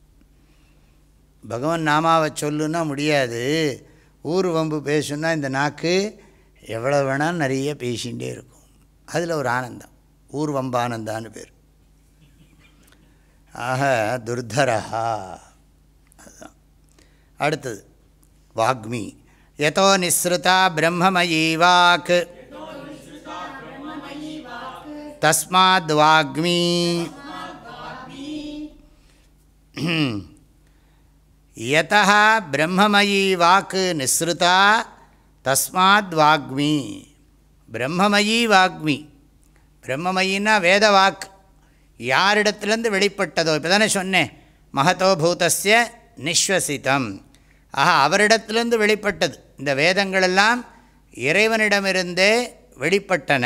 S1: பகவான் நாமாவை சொல்லுன்னா முடியாது ஊர் வம்பு பேசுன்னா இந்த நாக்கு எவ்வளோ வேணாலும் நிறைய பேசிகிட்டே இருக்கும் அதில் ஒரு ஆனந்தம் ஊர் வம்பு ஆனந்தான்னு பேர் ஆக துர்தரஹா அதுதான் அடுத்தது வாக்மி யதோ நிஸ்ருதா பிரம்மமயீ வாக் தஸ்மாத் வாக்மி யதா பிரம்மமயீ வாக்கு நிஸ்ருதா தஸ்மாத் வாக்மி பிரம்மமயீ வாக்மி பிரம்மமயின்னா வேத வாக் யாரிடத்துலேருந்து வெளிப்பட்டதோ இப்போ தானே சொன்னேன் மகதோ பூதஸ்ய நிஸ்வசிதம் ஆஹா அவரிடத்திலிருந்து வெளிப்பட்டது இந்த வேதங்களெல்லாம் இறைவனிடமிருந்தே வெளிப்பட்டன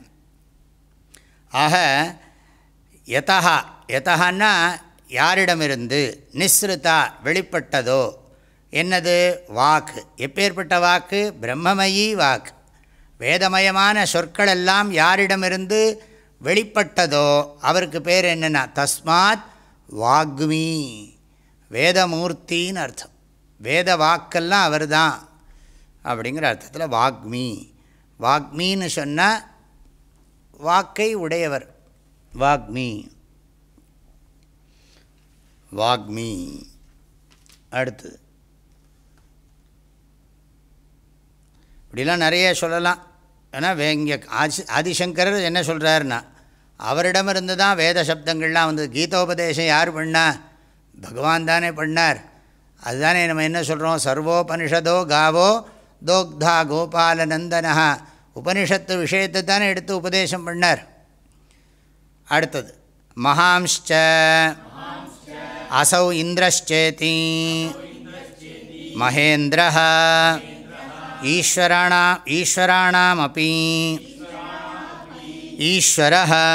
S1: ஆக யதா யதஹான்னா யாரிடமிருந்து நிஸ்ருதா வெளிப்பட்டதோ என்னது வாக்கு எப்பேற்பட்ட வாக்கு பிரம்மமயி வாக்கு வேதமயமான சொற்கள் எல்லாம் யாரிடமிருந்து வெளிப்பட்டதோ அவருக்கு பேர் என்னென்னா தஸ்மாத் வாக்மி வேதமூர்த்தின்னு அர்த்தம் வேத வாக்கெல்லாம் அவர் தான் அப்படிங்கிற அர்த்தத்தில் வாக்மி வாக்மின்னு சொன்னால் வாக்கை உடையவர் வாக்மி வாக்மி அடுத்தது இப்படிலாம் நிறைய சொல்லலாம் ஏன்னா வே இங்கே ஆதி ஆதிசங்கரர் என்ன சொல்கிறாருன்னா அவரிடமிருந்து தான் வேத சப்தங்கள்லாம் வந்து கீதோபதேசம் யார் பண்ணா பகவான் தானே பண்ணார் அதுதானே நம்ம என்ன சொல்கிறோம் சர்வோபனிஷதோ காவோ தோக்தா கோபாலநந்தனா உபனிஷத்து விஷயத்தை தானே எடுத்து உபதேசம் பண்ணார் அடுத்தது மகாம்ச்ச அசௌ இந்திரச்சேதி மகேந்திர ஈஸ்வராணா ஈஸ்வராணாமப்பி ஈஸ்வர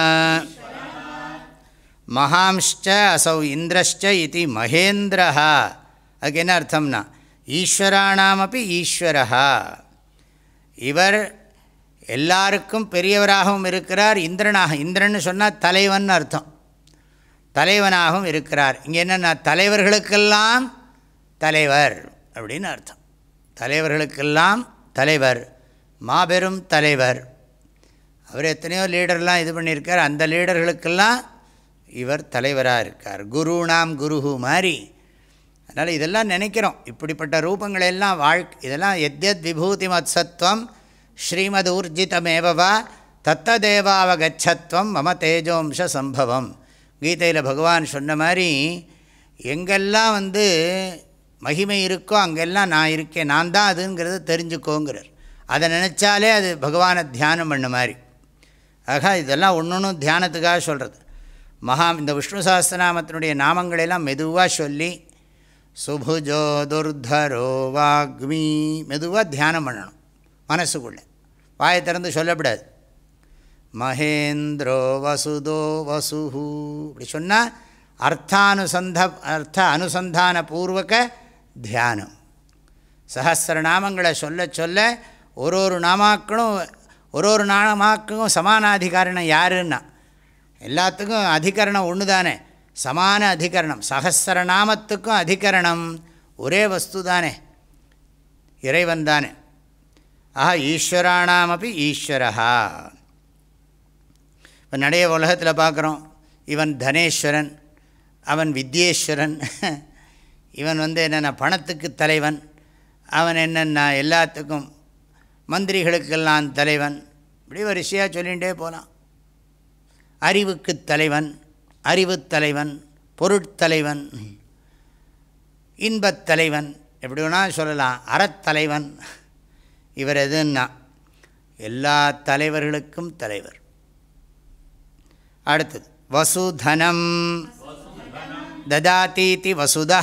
S1: மகாம்ச்ச அசௌ இந்திரச்ச இது மகேந்திர அதுக்கு என்ன அர்த்தம்னா ஈஸ்வராணாமப்பி ஈஸ்வரா இவர் எல்லாருக்கும் பெரியவராகவும் இருக்கிறார் இந்திரனாக இந்திரன்னு சொன்னால் தலைவன் அர்த்தம் தலைவனாகவும் இருக்கிறார் இங்கே என்னென்னா தலைவர்களுக்கெல்லாம் தலைவர் அப்படின்னு அர்த்தம் தலைவர்களுக்கெல்லாம் தலைவர் மாபெரும் தலைவர் அவர் எத்தனையோ லீடர்லாம் இது பண்ணியிருக்கார் அந்த லீடர்களுக்கெல்லாம் இவர் தலைவராக இருக்கார் குருணாம் குருஹு மாதிரி அதனால் இதெல்லாம் நினைக்கிறோம் இப்படிப்பட்ட ரூபங்களெல்லாம் வாழ்க்கை இதெல்லாம் எத்யத் விபூதி மத்சத்வம் ஸ்ரீமத் ஊர்ஜிதமேவவா தத்ததேவாவகச்சத்வம் மம தேஜோம்ச சம்பவம் கீதையில் பகவான் சொன்ன மாதிரி எங்கெல்லாம் வந்து மகிமை இருக்கோ அங்கெல்லாம் நான் இருக்கேன் நான் தான் அதுங்கிறத தெரிஞ்சுக்கோங்கிறார் அதை நினச்சாலே அது பகவானை தியானம் பண்ண மாதிரி ஆக இதெல்லாம் ஒன்று ஒன்றும் தியானத்துக்காக சொல்கிறது மகா இந்த விஷ்ணு சாஸ்திரநாமத்தினுடைய நாமங்களெல்லாம் மெதுவாக சொல்லி சுபுஜோ துர்தரோ வாக்மி மெதுவாக தியானம் பண்ணணும் மனசுக்குள்ளே வாயை திறந்து சொல்லப்படாது மகேந்திரோ வசுதோ வசுஹு இப்படி சொன்னால் அர்த்தானுசந்த அர்த்த அனுசந்தான பூர்வக தியானம் சஹசிரநாமங்களை சொல்ல சொல்ல ஒரு ஒரு நாமாக்களும் ஒரு ஒரு நாமாக்கும் சமானாதிகாரணம் யாருன்னா எல்லாத்துக்கும் அதிகரணம் ஒன்று தானே சமான அதிகரணம் சகசிரநாமத்துக்கும் அதிகரணம் ஒரே வஸ்து தானே இறைவன் தானே ஆஹா ஈஸ்வரானாமப்பி ஈஸ்வரா இப்போ நிறைய உலகத்தில் பார்க்குறோம் இவன் தனேஸ்வரன் அவன் வித்யேஸ்வரன் இவன் வந்து என்னென்ன பணத்துக்கு தலைவன் அவன் என்னென்ன எல்லாத்துக்கும் மந்திரிகளுக்கெல்லாம் தலைவன் இப்படி வரிசையாக சொல்லிகிட்டே போகலாம் அறிவுக்கு தலைவன் அறிவு தலைவன் பொருட்தலைவன் இன்பத் தலைவன் எப்படி வேணால் சொல்லலாம் அறத்தலைவன் இவர் எதுன்னா எல்லா தலைவர்களுக்கும் தலைவர் அடுத்தது வசுதனம் ததாத்தீதி வசுதா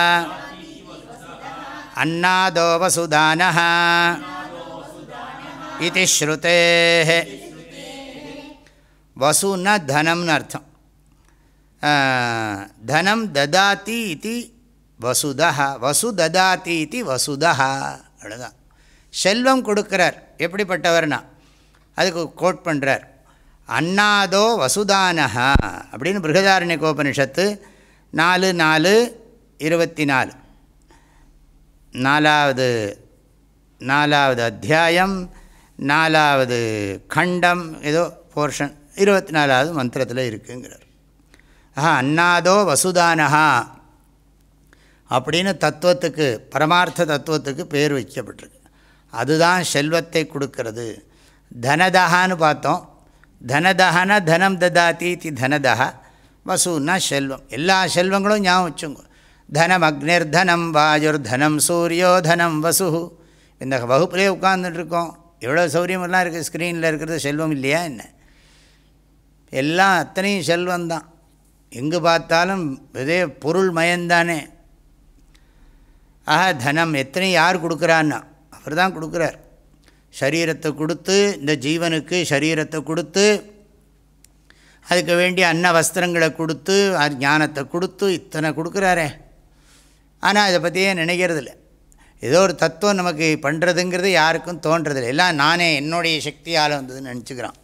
S1: அன்னாதோ வசுதான இது ஸ்ருதே வசுன்னா தனம்னு அர்த்தம் தனம் ததாதி இது வசுதா வசு ததாதி இது வசுதா அவ்வளோதான் செல்வம் கொடுக்குறார் எப்படிப்பட்டவர்னா அதுக்கு கோட் பண்ணுறார் அன்னாதோ வசுதானஹா அப்படின்னு பிருகதாரண்ய கோபனிஷத்து நாலு நாலு இருபத்தி நாலு நாலாவது நாலாவது அத்தியாயம் நாலாவது கண்டம் ஏதோ போர்ஷன் இருபத்தி நாலாவது மந்திரத்தில் இருக்குங்கிறார் ஆஹா அன்னாதோ வசுதானஹா அப்படின்னு தத்துவத்துக்கு பரமார்த்த தத்துவத்துக்கு பேர் வைக்கப்பட்டிருக்கு அதுதான் செல்வத்தை கொடுக்கறது தனதகான்னு பார்த்தோம் தனதகன தனம் ததாதி தி தனதா வசுன்னா செல்வம் எல்லா செல்வங்களும் ஞாபகம் வச்சுங்க தனம் அக்னிர் தனம் வாயுர் தனம் சூரியோ தனம் வசு இந்த வகுப்புலேயே உட்கார்ந்துட்டுருக்கோம் எவ்வளோ சௌரியமெல்லாம் இருக்குது ஸ்க்ரீனில் இருக்கிறது செல்வம் இல்லையா என்ன எல்லாம் அத்தனையும் செல்வந்தான் எங்கே பார்த்தாலும் இதே பொருள் மயந்தானே ஆஹா தனம் எத்தனை யார் கொடுக்குறான்னா அவர் தான் கொடுக்குறார் சரீரத்தை கொடுத்து இந்த ஜீவனுக்கு சரீரத்தை கொடுத்து அதுக்கு வேண்டிய அன்ன வஸ்திரங்களை கொடுத்து ஞானத்தை கொடுத்து இத்தனை கொடுக்குறாரே ஆனால் அதை பற்றியே நினைக்கிறதில்ல ஏதோ ஒரு தத்துவம் நமக்கு பண்ணுறதுங்கிறது யாருக்கும் தோன்றதில்லை எல்லாம் நானே என்னுடைய சக்தியால் வந்ததுன்னு நினச்சிக்கிறான்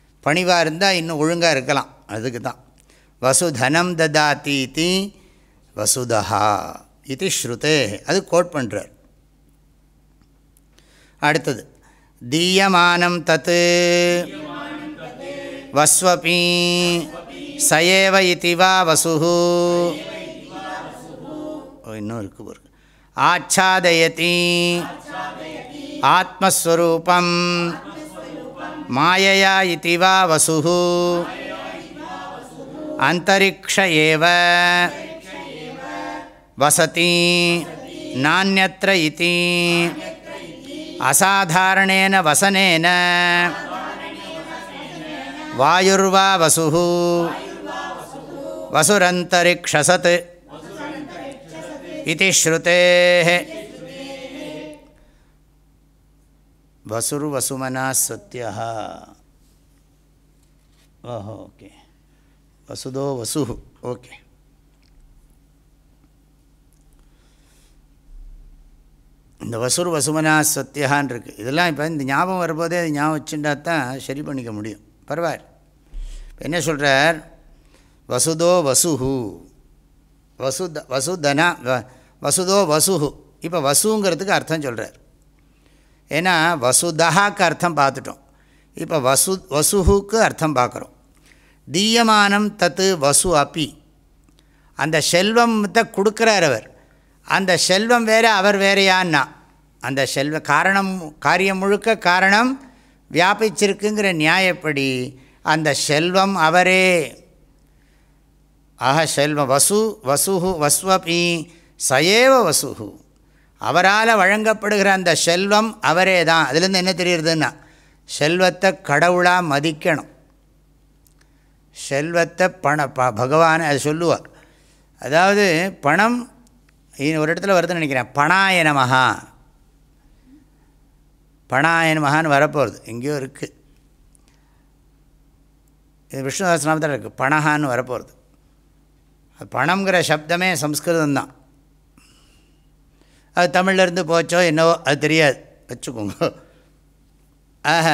S1: பணிவாக இருந்தால் இன்னும் ஒழுங்காக இருக்கலாம் அதுக்கு தான் வசுதனம் ததாத்தீதி வசுதா இது ஸ்ருதே அது கோட் பண்ணுறார் அடுத்தது தீயமானம் தத்து வஸ்வபி சயேவ இதி வா வசு இன்னும் இருக்கு பாருங்க ஆச்சாதயதி ஆத்மஸ்வரூபம் மாயையா இதி வா வசு அந்தரிக்ஷ ஏவ வசதி நானியத்திர இதி அசாதாரணேன வசனேன வாயுர்வா வசு வசுரந்தரிக்ஷசத் இது ஸ்ருதே வசுர்வசுமனா சத்யா ஓஹோ ஓகே வசுதோ வசு ஓகே இந்த வசூர் வசுமனா சத்தியான் இருக்குது இதெல்லாம் இப்போ இந்த ஞாபகம் வரும்போதே அது ஞாபகம் வச்சுட்டா தான் சரி பண்ணிக்க முடியும் பரவாயில்ல இப்போ என்ன சொல்கிறார் வசுதோ வசுஹு வசுத வசுதனா வசுதோ வசுஹு இப்போ வசுங்கிறதுக்கு அர்த்தம் சொல்கிறார் ஏன்னா வசுதஹாக்கு அர்த்தம் பார்த்துட்டோம் இப்போ வசு வசுஹுக்கு அர்த்தம் பார்க்குறோம் தீயமானம் தத்து வசு அப்பி அந்த செல்வத்தை கொடுக்குறார் அவர் அந்த செல்வம் வேறு அவர் வேறையான்னா அந்த செல்வ காரணம் காரியம் முழுக்க காரணம் வியாபிச்சிருக்குங்கிற நியாயப்படி அந்த செல்வம் அவரே ஆக செல்வம் வசு வசுஹு வஸ்வபி சயேவ வசுஹு அவரால் வழங்கப்படுகிற அந்த செல்வம் அவரே தான் அதுலேருந்து என்ன தெரியுறதுன்னா செல்வத்தை கடவுளாக மதிக்கணும் செல்வத்தை பண ப பகவான் அது சொல்லுவார் அதாவது பணம் ஒரு இடத்துல வருதுன்னு நினைக்கிறேன் பணாய நமஹா பணாய நமஹான்னு வரப்போகிறது எங்கேயோ இருக்குது இது விஷ்ணுதாசனாமத்தில் இருக்குது பணஹான்னு வரப்போகிறது அது பணங்கிற சப்தமே சம்ஸ்கிருதம்தான் அது தமிழ்லேருந்து போச்சோ என்னவோ அது தெரியாது வச்சுக்கோங்க ஆஹ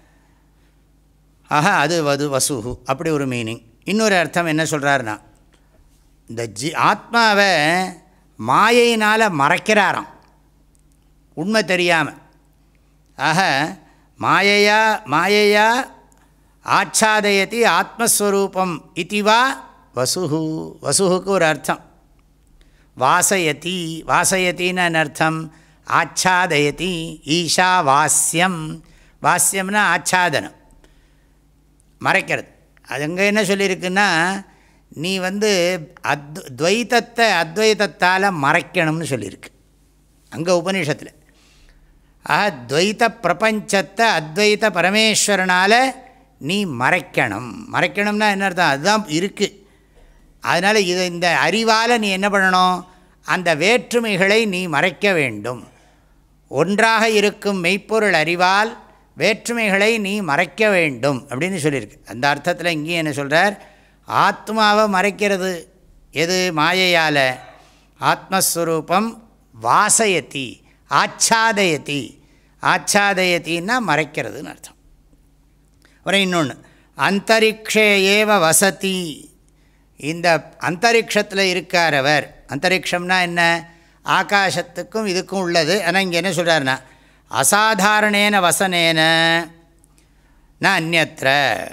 S1: ஆஹா அது வது வசுஹு அப்படி ஒரு மீனிங் இன்னொரு அர்த்தம் என்ன சொல்கிறாருன்னா இந்த ஜி ஆத்மாவை மாயையினால் மறைக்கிறாராம் உண்மை தெரியாமல் ஆக மாயையா மாயையா ஆச்சாதயதி ஆத்மஸ்வரூபம் இதுவா வசுஹு வசுஹுக்கு ஒரு அர்த்தம் வாசயதி வாசயத்தின்னு அர்த்தம் ஆச்சாதயதி ஈஷா வாஸ்யம் வாஸ்யம்னா ஆச்சாதனம் மறைக்கிறது அது அங்கே என்ன சொல்லியிருக்குன்னா நீ வந்து அத் துவைத்தத்தை அத்வைத்தத்தால் மறைக்கணும்னு சொல்லியிருக்கு அங்கே உபநிஷத்தில் ஆக துவைத்த பிரபஞ்சத்தை அத்வைத்த பரமேஸ்வரனால் நீ மறைக்கணும் மறைக்கணும்னா என்ன அர்த்தம் அதுதான் இருக்குது அதனால் இதை இந்த அறிவால் நீ என்ன பண்ணணும் அந்த வேற்றுமைகளை நீ மறைக்க வேண்டும் ஒன்றாக இருக்கும் மெய்ப்பொருள் அறிவால் வேற்றுமைகளை நீ மறைக்க வேண்டும் அப்படின்னு சொல்லியிருக்கு அந்த அர்த்தத்தில் இங்கேயும் என்ன சொல்கிறார் ஆத்மாவை மறைக்கிறது எது மாயையால் ஆத்மஸ்வரூபம் வாசயத்தி ஆச்சாதயத்தி ஆச்சாதயத்தின்னா மறைக்கிறதுன்னு அர்த்தம் அப்புறம் இன்னொன்று அந்தரிக்ஷே ஏவ வசதி இந்த அந்தரிக்ஷத்தில் இருக்கார் அவர் அந்தரிக்ஷம்னா என்ன ஆகாசத்துக்கும் இதுக்கும் உள்ளது ஆனால் இங்கே என்ன சொல்கிறாருன்னா அசாதாரணேன வசனேன ந அந்நத்திர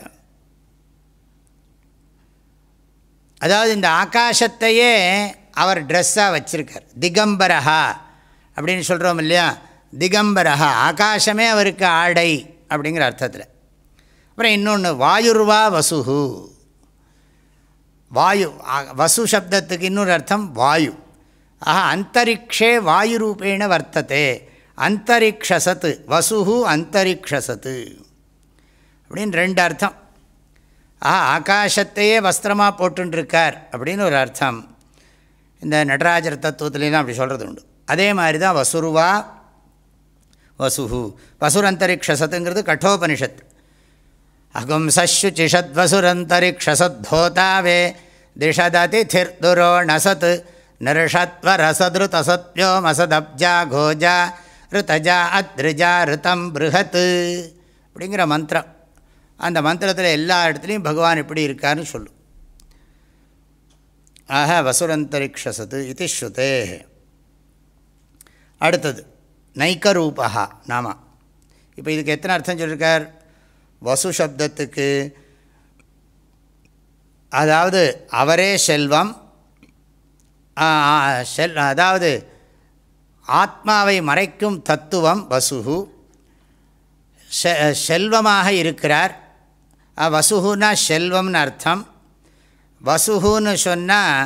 S1: அதாவது இந்த ஆகாசத்தையே அவர் ட்ரெஸ்ஸாக வச்சுருக்கார் திகம்பரஹா அப்படின்னு சொல்கிறோம் இல்லையா திகம்பரஹா ஆகாசமே அவருக்கு ஆடை அப்படிங்கிற அர்த்தத்தில் அப்புறம் இன்னொன்று வாயுர்வா வசுஹு வாயு வசு சப்தத்துக்கு இன்னொரு அர்த்தம் வாயு ஆஹா அந்தரிக்ஷே வாயு ரூபேண வர்த்ததே அந்தரிக்ஷசத்து வசுஹு அந்தரிக்ஷசத்து அப்படின்னு ரெண்டு அர்த்தம் ஆஹா ஆகாசத்தையே வஸ்திரமாக போட்டுருக்கார் அப்படின்னு ஒரு அர்த்தம் இந்த நடராஜர் தத்துவத்துலாம் அப்படி சொல்கிறது உண்டு அதே மாதிரி தான் வசுருவா வசுஹு வசுரந்தரிக்ஷசத்துங்கிறது கட்டோபனிஷத் அகும் சஷுச்சிஷத்வசுரந்தரிக்ஷசத்தோதாவே திஷததிர்துரோ நசத் நிருஷத்வரசதுருதசத்யோ மசதப்ஜா கோஜா ருதஜா அத்ரிஜா ருதம் பிருகத் அப்படிங்கிற மந்திரம் அந்த மந்திரத்தில் எல்லா இடத்துலையும் பகவான் எப்படி இருக்காருன்னு சொல்லும் ஆஹ வசுரந்தரிக்ஷசத்து இது ஸ்ருதே அடுத்தது நைக்கரூபா நாம இப்போ இதுக்கு எத்தனை அர்த்தம் சொல்லியிருக்கார் வசு சப்தத்துக்கு அதாவது அவரே செல்வம் செல் அதாவது ஆத்மாவை மறைக்கும் தத்துவம் வசுகு செல்வமாக இருக்கிறார் வசுகுனா செல்வம்னு அர்த்தம் வசுகுன்னு சொன்னால்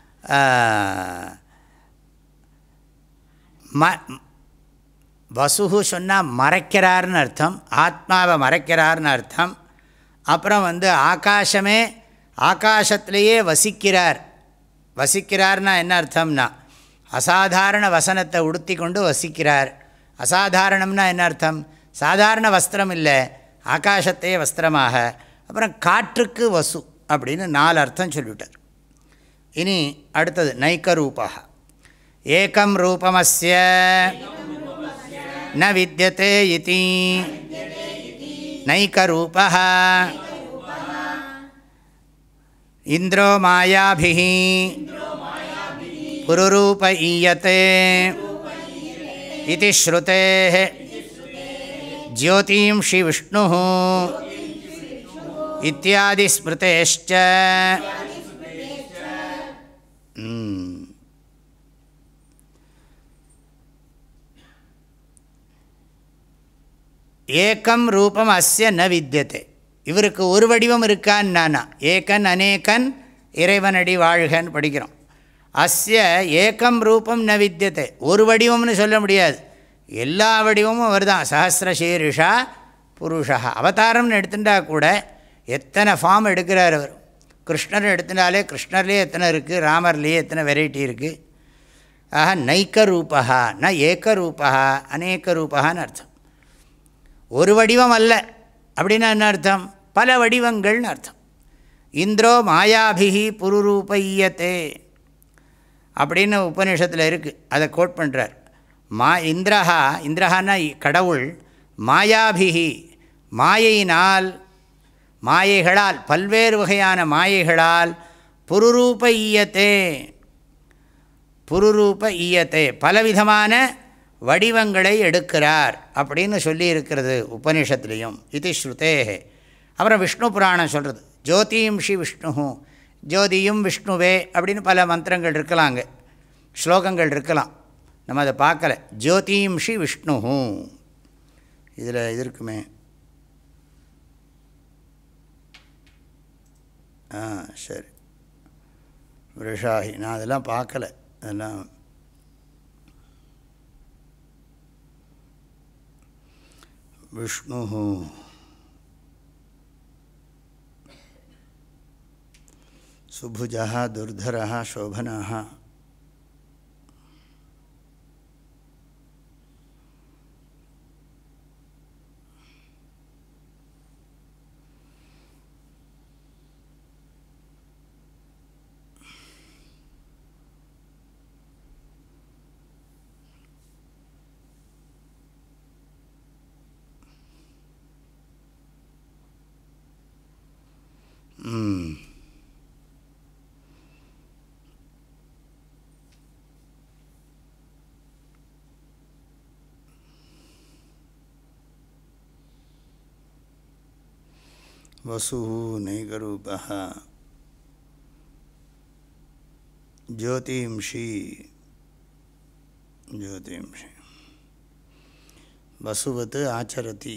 S1: ம வசுகு சொன்னால் மறைக்கிறார்னு அர்த்தம் ஆத்மாவை மறைக்கிறார்னு அர்த்தம் அப்புறம் வந்து ஆகாசமே ஆகாசத்திலேயே வசிக்கிறார் வசிக்கிறார்னா என்ன அர்த்தம்னா அசாதாரண வசனத்தை உடுத்தி கொண்டு வசிக்கிறார் அசாதாரணம்னா என்ன அர்த்தம் சாதாரண வஸ்திரம் இல்லை ஆகாசத்தையே வஸ்திரமாக அப்புறம் காற்றுக்கு வசு அப்படின்னு நாலு அர்த்தம் சொல்லிவிட்டார் இனி அடுத்தது நைக்கரூபா ஏகம் ரூபமஸ்ய ந வித்தியதே இதி நைக்கரூபா இந்திரோ மாயாபிः புருரூப ஈயते इति श्रुतेः ज्योतींषि विष्णुः इत्यादिस्मृतेश्च ஏக்கம் ரூபம் அஸ்ய ந வித்தியத்தை இவருக்கு ஒரு வடிவம் இருக்கான்னு நானா ஏகன் அநேகன் இறைவனடி வாழ்கன்னு படிக்கிறோம் அஸ்ய ஏக்கம் ரூபம் ந வித்தியத்தை ஒரு வடிவம்னு சொல்ல முடியாது எல்லா வடிவமும் அவர் தான் சஹசிரசீரிஷா புருஷா அவதாரம்னு எடுத்துட்டா கூட எத்தனை ஃபார்ம் எடுக்கிறார் அவர் கிருஷ்ணர் எடுத்துட்டாலே கிருஷ்ணர்லேயே எத்தனை இருக்குது ராமர்லேயே எத்தனை வெரைட்டி இருக்குது ஆஹா நைக்க ரூபா ந ஏக்க ரூபா அநேக ரூபான்னு அர்த்தம் ஒரு வடிவம் அல்ல அப்படின்னா என்ன அர்த்தம் பல வடிவங்கள்னு அர்த்தம் இந்திரோ மாயாபிகி புருரூபையத்தே அப்படின்னு உபநிஷத்தில் இருக்குது அதை கோட் பண்ணுறார் மா இந்திரஹா இந்திரஹான்னா கடவுள் மாயாபிகி மாயையினால் மாயைகளால் பல்வேறு வகையான மாயைகளால் புருரூப ஈயத்தே புருரூப ஈயத்தே பலவிதமான வடிவங்களை எடுக்கிறார் அப்படின்னு சொல்லி இருக்கிறது உபனிஷத்துலேயும் இது ஸ்ருதேஹே அப்புறம் விஷ்ணு புராணம் சொல்கிறது ஜோதிம்ஷி விஷ்ணு ஜோதியும் விஷ்ணுவே அப்படின்னு பல மந்திரங்கள் இருக்கலாங்க ஸ்லோகங்கள் இருக்கலாம் நம்ம அதை பார்க்கல ஜோதிம்ஷி விஷ்ணு இதில் இது இருக்குமே ஆ சரி விஷாகி நான் அதெல்லாம் பார்க்கல அதெல்லாம் விஷ்ணு சுபுஜா துர்தரா சோபனா वसु नैकरूपः ज्योतिंषि ज्योतिंषि वसुवत् आचरति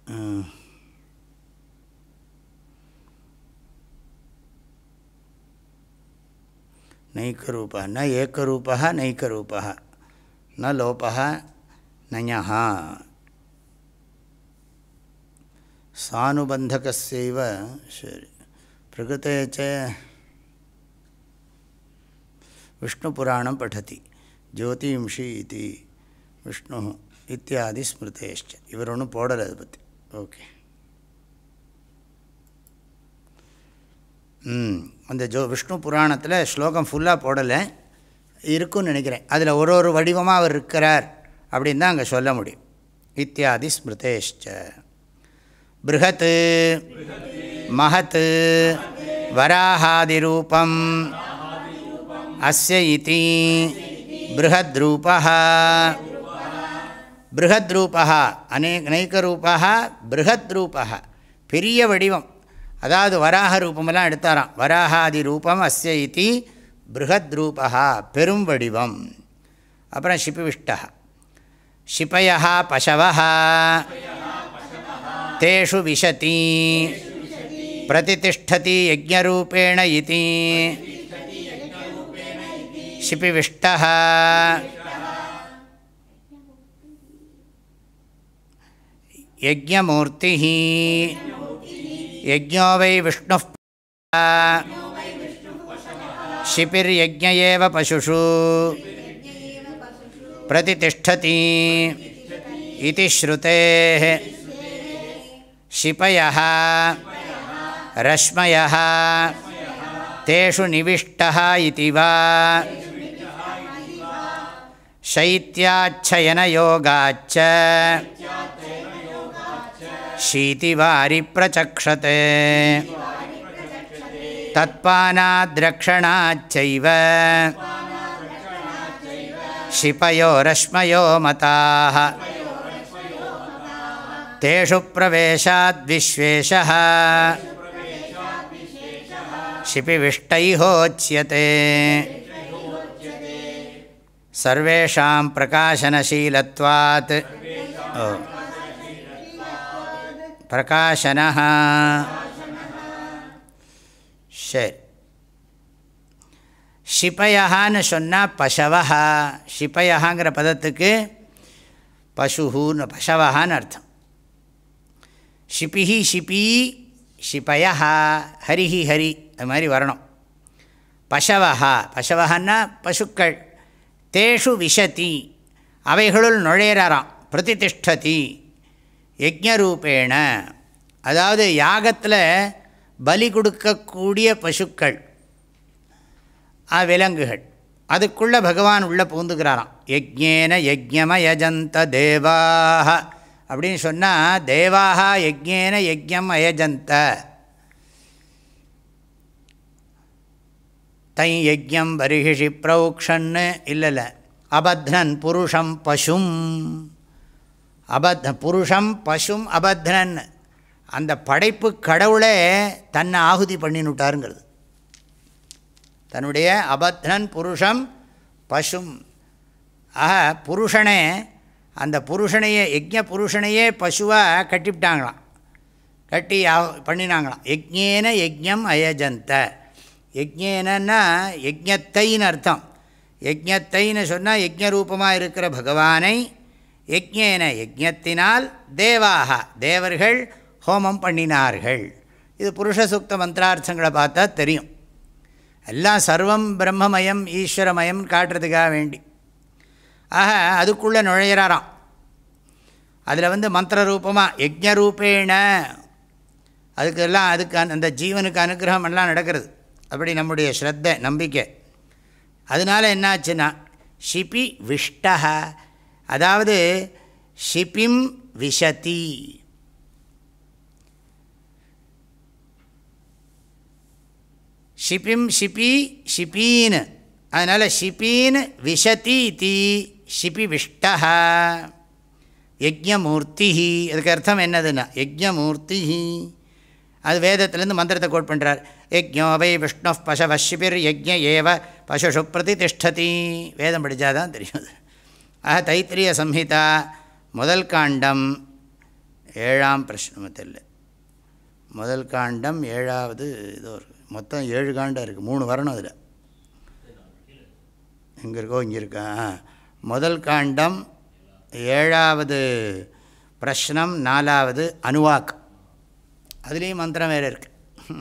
S1: नैकरूपः न एकरूपः नैकरूपः न लोपः नञः சானுபந்தகசைவ சரி பிரகிருத்தே ச விஷ்ணுபுராணம் படதி ஜோதிம்ஷி இது விஷ்ணு இத்தியாதி ஸ்மிருதேஷ்ட இவர் ஒன்றும் போடலை அதை பற்றி ஓகே ம் அந்த ஜோ விஷ்ணு புராணத்தில் ஸ்லோகம் ஃபுல்லாக போடலை இருக்குன்னு நினைக்கிறேன் அதில் ஒரு ஒரு வடிவமாக அவர் இருக்கிறார் அப்படின்னு தான் அங்கே சொல்ல முடியும் இத்தியாதி ஸ்மிருதேஷ்ட பிருகத் மகத் வராஹாதிரூபம் அஸ்ய இதி பிருகத்ரூபா பிருகத்ரூபா அநே அநேகரூபா பிருகத்ரூபா பெரிய வடிவம் அதாவது வராக ரூபமெல்லாம் எடுத்தாராம் வராகாதி ரூபம் அஸ்ய இதி பிருகத்ரூபா பெரும் வடிவம் அப்புறம் ஷிபிவிஷ்ட ஷிபய பசவ தேஷு விஷதி பிரதிதிஷ்டதி யஜ்ஞரூபேண இதி ஷிபிவிஷ்ட யஜ்ஞமூர்த்தி யஜ்ஞோ வை விஷ்ணு ஷிபிர்யஜ்ஞ ஏவ பசுஷு प्रतितिष्ठति इति श्रुतेः शिपयः रश्मयः तेषु निविष्टः इति वा शैत्याच्छयनयोगाच्च शीतिवारिप्रचक्षते तत्पानाद्रक्षणाच्चैव शिपयो रश्मयो मताः तेषु प्रवेशाद्विश्वेशः शिपिविष्टैहोच्यते सर्वेषां प्रकाशनशीलत्वात् ओ प्रकाशनः சரி ஷிபயஹான்னு சொன்னால் பசவஹா ஷிபயஹாங்கிற பதத்துக்கு பசுன்னு பசவஹான்னு அர்த்தம் ஷிபிஹி ஷிபி ஷிபயா ஹரிஹி ஹரி அது மாதிரி வரணும் பசவஹா பசவஹன்னா பசுக்கள் தேஷு விஷதி அவைகளுள் நுழையிறாராம் பிரதிதிஷ்டதி யஜ்ஞரூபேண அதாவது யாகத்தில் பலி கொடுக்கக்கூடிய பசுக்கள் விலங்குகள் அதுக்குள்ளே பகவான் உள்ளே பூந்துக்கிறாராம் யஜ்ஞேன யஜ்ஞமயஜந்த தேவாக அப்படின்னு சொன்னால் தேவாக யஜ்ஞேன யஜ்ஞம் அயஜந்த தை யஜ்ஞம் பரிஹிஷி பிரௌக்ஷன்னு இல்லைல்ல அபத்னன் புருஷம் பசும் அபத் புருஷம் பசும் அபத்னன் அந்த படைப்பு கடவுளே தன்னை ஆகுதி பண்ணினுட்டாருங்கிறது தன்னுடைய அபத்னன் புருஷம் பசும் ஆக புருஷனே அந்த புருஷனையே யஜ்ஞ புருஷனையே பசுவாக கட்டிவிட்டாங்களாம் கட்டி பண்ணினாங்களாம் யஜ்ஞேன யஜ்ஞம் அயஜந்த யஜ்ஞேனன்னா யஜ்ஞத்தைன்னு அர்த்தம் யஜ்ஞத்தைன்னு சொன்னால் யஜ்ஞரூபமாக இருக்கிற பகவானை யஜ்ஞேன யஜ்ஞத்தினால் தேவாக தேவர்கள் ஹோமம் பண்ணினார்கள் இது புருஷ சூக்த மந்திரார்த்தங்களை பார்த்தா தெரியும் எல்லாம் சர்வம் பிரம்மமயம் ஈஸ்வரமயம் காட்டுறதுக்காக வேண்டி ஆக அதுக்குள்ளே நுழையிறாராம் அதில் வந்து மந்திர ரூபமாக யஜ்ஞரூபேண அதுக்கெல்லாம் அதுக்கு அந்த ஜீவனுக்கு அனுகிரகம் எல்லாம் நடக்கிறது அப்படி நம்முடைய ஸ்ரத்த நம்பிக்கை அதனால் என்னாச்சுன்னா ஷிபி விஷ்ட அதாவது ஷிபிம் விஷதி ஷிபிம் ஷிபி ஷிபீன் அதனால் ஷிபீன் விஷதி தி ஷிபி விஷ்டா யஜ்ஞமூர்த்தி அதுக்கு அர்த்தம் என்னதுன்னா யஜ்ஞமூர்த்தி அது வேதத்துலேருந்து மந்திரத்தை கோட் பண்ணுறார் யஜ்ஞோ வை விஷ்ணு பசவ ஷிபிர் யஜ்ஞ ஏவ பசுஷு பிரதிஷ்டதி வேதம் படித்தா தான் தெரியும் அது ஆக தைத்திரிய சம்ஹிதா முதல் காண்டம் ஏழாம் பிரஷ்னமத்தில் முதல் காண்டம் ஏழாவது இதோ இருக்குது மொத்தம் ஏழு காண்டம் இருக்குது மூணு வரணும் அதில் எங்கே இருக்கோ இங்கே இருக்கா முதல் காண்டம் ஏழாவது பிரஷ்னம் நாலாவது அணுவாக் அதுலேயும் மந்திரம் வேறு இருக்குது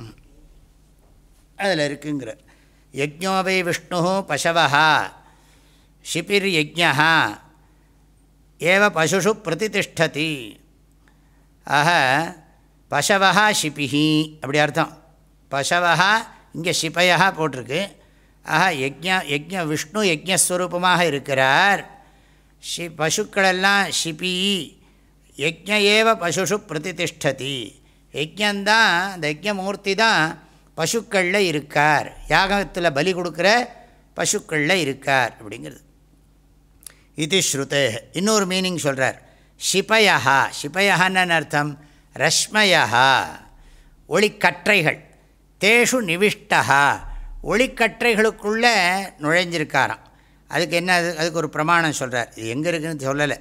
S1: அதில் இருக்குங்கிற யஜ்ஞோவை விஷ்ணு பசவா ஷிபிர் யஜ்ஞா ஏவ பசுஷு பிரதிதிஷ்டதி ஆக பசவா ஷிபிஹி அப்படி அர்த்தம் பசவா இங்கே ஷிபயா போட்டிருக்கு ஆஹா யஜ்ஞ யஜ்ஞ விஷ்ணு யஜ்ஞஸ்வரூபமாக இருக்கிறார் ஷி பசுக்களெல்லாம் ஷிபி யஜ்ஞ ஏவ பசுஷு பிரதிதிஷ்டதி யஜ்யந்தான் அந்த யஜ்ஞமூர்த்தி தான் பசுக்களில் இருக்கார் யாகத்தில் பலி கொடுக்குற பசுக்களில் இருக்கார் அப்படிங்கிறது இது ஸ்ருதே இன்னொரு மீனிங் சொல்கிறார் ஷிபயா ஷிபயான்னு அர்த்தம் ரஷ்மயா ஒளிக்கற்றைகள் தேஷு நிவிஷ்டா ஒளிக்கற்றைகளுக்குள்ளே நுழைஞ்சிருக்காராம் அதுக்கு என்ன அது அதுக்கு ஒரு பிரமாணம் சொல்கிறார் இது எங்கே இருக்குதுன்னு சொல்லலை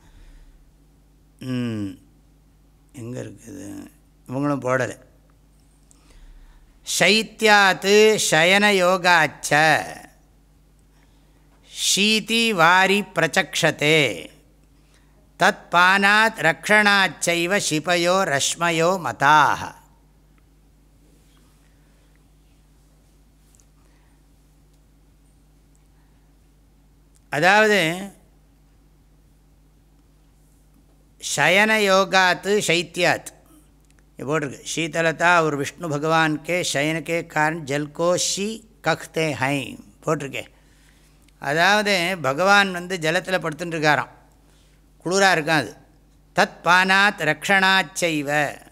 S1: எங்கே இருக்குது இவங்களும் போடலை சைத்தியாத்து சயனயோகாச்ச ஷீதி வாரி பிரச்சக்ஷதே தத் பானாத் ரக்ஷணாச்சைவ சிபயோ ரஷ்மயோ மதாக அதாவது शयन योगात शैत्यात ये போட்டிருக்கு शीतलता और विष्णु भगवान के शयन के कारण जल को शी கஹ்தே ஹை போட்டிருக்கேன் அதாவது பகவான் வந்து ஜலத்தில் படுத்துட்டுருக்காராம் குளிராக இருக்கான் அது தத் பானாத் ரக்ஷணாச்சைவ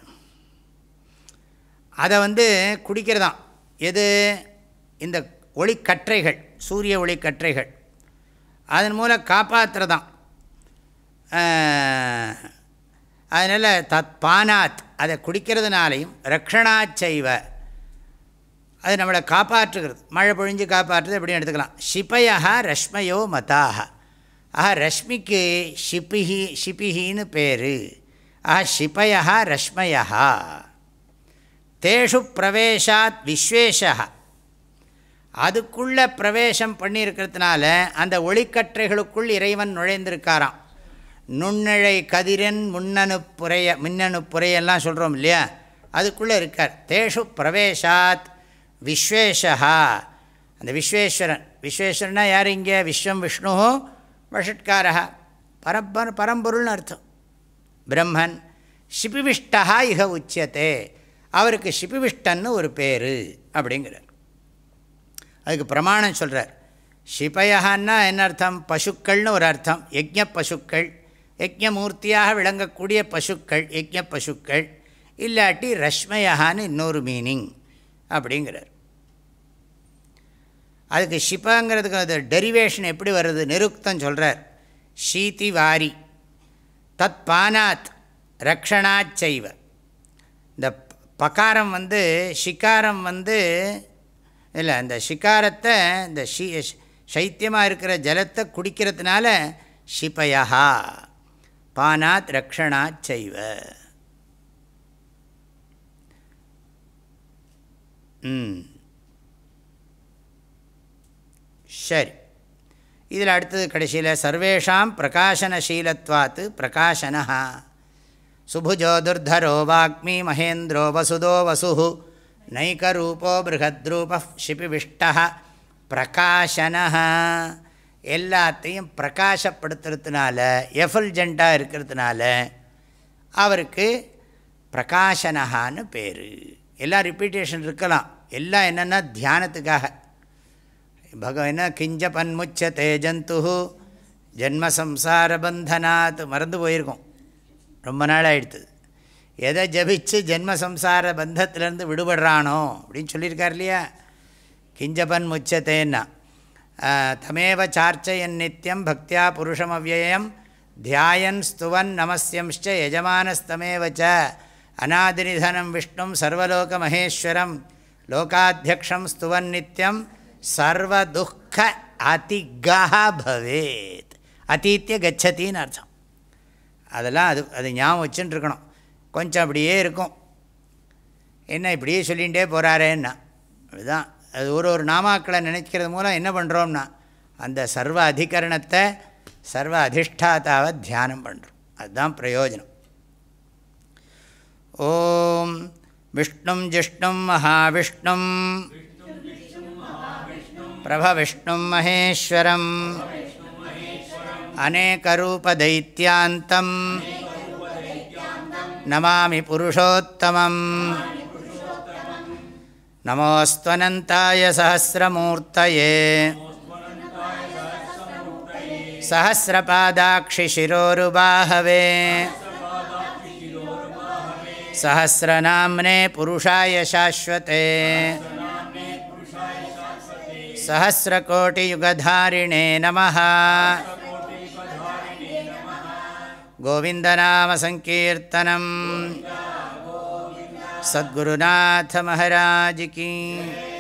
S1: அதை வந்து குடிக்கிறதாம் எது இந்த ஒளிக்கற்றைகள் சூரிய ஒளிக்கற்றைகள் அதன் மூலம் காப்பாற்றுறதான் அதனால் தத் பானாத் அதை குடிக்கிறதுனாலையும் ரக்ஷணாச்சைவ அது நம்மளை காப்பாற்றுகிறது மழை பொழிஞ்சு காப்பாற்றுறது எப்படின்னு எடுத்துக்கலாம் ஷிபயா ரஷ்மயோ மதாக ஆஹா ரஷ்மிக்கு ஷிபிஹி ஷிபிஹின்னு பேர் ஆஹா ஷிபயா ரஷ்மயா தேஷு பிரவேசாத் விஸ்வேஷா அதுக்குள்ளே பிரவேசம் பண்ணியிருக்கிறதுனால அந்த ஒளிக்கற்றைகளுக்குள் இறைவன் நுழைந்திருக்காராம் நுண்ணிழை கதிரன் முன்னணு புறைய மின்னணு புறையெல்லாம் சொல்கிறோம் இல்லையா அதுக்குள்ளே இருக்கார் தேஷு பிரவேசாத் விஸ்வேஷா அந்த விஸ்வேஸ்வரன் விஸ்வேஸ்வரனா யார் இங்கே விஸ்வம் விஷ்ணு வஷட்காரா பரப்ப பரம்பொருள்னு அர்த்தம் பிரம்மன் ஷிபிவிஷ்டா இக உச்சியத்தே அவருக்கு ஷிபிவிஷ்டன்னு ஒரு பேர் அப்படிங்கிறார் அதுக்கு பிரமாணம் சொல்கிறார் ஷிபயான்னா என்ன அர்த்தம் பசுக்கள்னு ஒரு அர்த்தம் யஜ்ஞ பசுக்கள் யஜ்ஞமூர்த்தியாக விளங்கக்கூடிய பசுக்கள் யஜ்ஞ பசுக்கள் இல்லாட்டி ரஷ்மயான்னு இன்னொரு மீனிங் அப்படிங்கிறார் அதுக்கு ஷிபாங்கிறதுக்கு அது டெரிவேஷன் எப்படி வருது நிருக்தம் சொல்கிறார் ஷீதி வாரி தத் பானாத் ரக்ஷணாச்சைவ இந்த பகாரம் வந்து ஷிகாரம் வந்து இல்லை அந்த ஷிகாரத்தை இந்த ஷி சைத்தியமாக இருக்கிற ஜலத்தை குடிக்கிறதுனால ஷிபயா பானாத் ரக்ஷணாத் செய்வ ம் சரி இதில் அடுத்தது கடைசியில் சர்வேஷாம் பிரகாசனசீலத்வாத்து பிரகாசனா சுபுஜோ துர்தரோ வாக்மி மகேந்திரோ வசுதோ வசு நைகரூபோ பிருகத்ரூப ஷிபிவிஷ்ட பிரகாசன எல்லாத்தையும் பிரகாசப்படுத்துறதுனால எஃபல்ஜெண்ட்டாக இருக்கிறதுனால அவருக்கு பிரகாசனஹான்னு பேர் எல்லாம் ரிப்பீட்டேஷன் இருக்கலாம் எல்லாம் என்னென்னா தியானத்துக்காக பகவ என்ன கிஞ்ச பன்முச்சத்தே ஜந்து ஜென்மசம்சார பந்தனாத் மறந்து போயிருக்கோம் ரொம்ப நாள் ஆகிடுது எதை ஜபிச்சு ஜென்மசம்சார பந்தத்திலேருந்து விடுபடுறானோ அப்படின்னு சொல்லியிருக்கார் இல்லையா கிஞ்சபன் முச்சத்தேன்னா தமேவ சார்ச்சயன் நித்தியம் பக்தியா புருஷம் அவ்வயம் தியாயன் ஸ்துவன் நமஸ்யம்ச்ச எஜமானஸ்தமேவச்ச அநாதிநிதனம் விஷ்ணும் சர்வலோக மகேஸ்வரம் லோகாத்தியக்ஷம் ஸ்துவன் நித்தியம் சர்வதுக்க அதிகா பவேத் அதீத்திய கச்சத்தின்னு அர்த்தம் அதெல்லாம் அது அது ஞாபகம் வச்சுட்டு இருக்கணும் கொஞ்சம் அப்படியே இருக்கும் என்ன இப்படியே சொல்லிகிட்டே போகிறாரேன்னா அதுதான் அது ஒரு ஒரு நாமாக்களை நினைக்கிறது மூலம் என்ன பண்ணுறோம்னா அந்த சர்வ அதிகரணத்தை சர்வ அதிஷ்டாத்தாவை தியானம் பண்ணுறோம் அதுதான் பிரயோஜனம் ஓம் விஷ்ணும் ஜிஷ்ணும் மகாவிஷ்ணும் பிரபவிஷ்ணும் மகேஸ்வரம் அநேகரூபதைத்தியாந்தம் நமாமி புருஷோத்தமம் நமோஸ்வனந்தாய சஹசிரமூர்த்தயே सहस्रपादाक्षिशिरोरुबाहवे सहस्रनाम्ने पुरुषाय शाश्वते सहस्रकोटियुगधारिणे नमः गोविन्दनामसङ्कीर्तनम् सद्गुरुनाथमहाराज की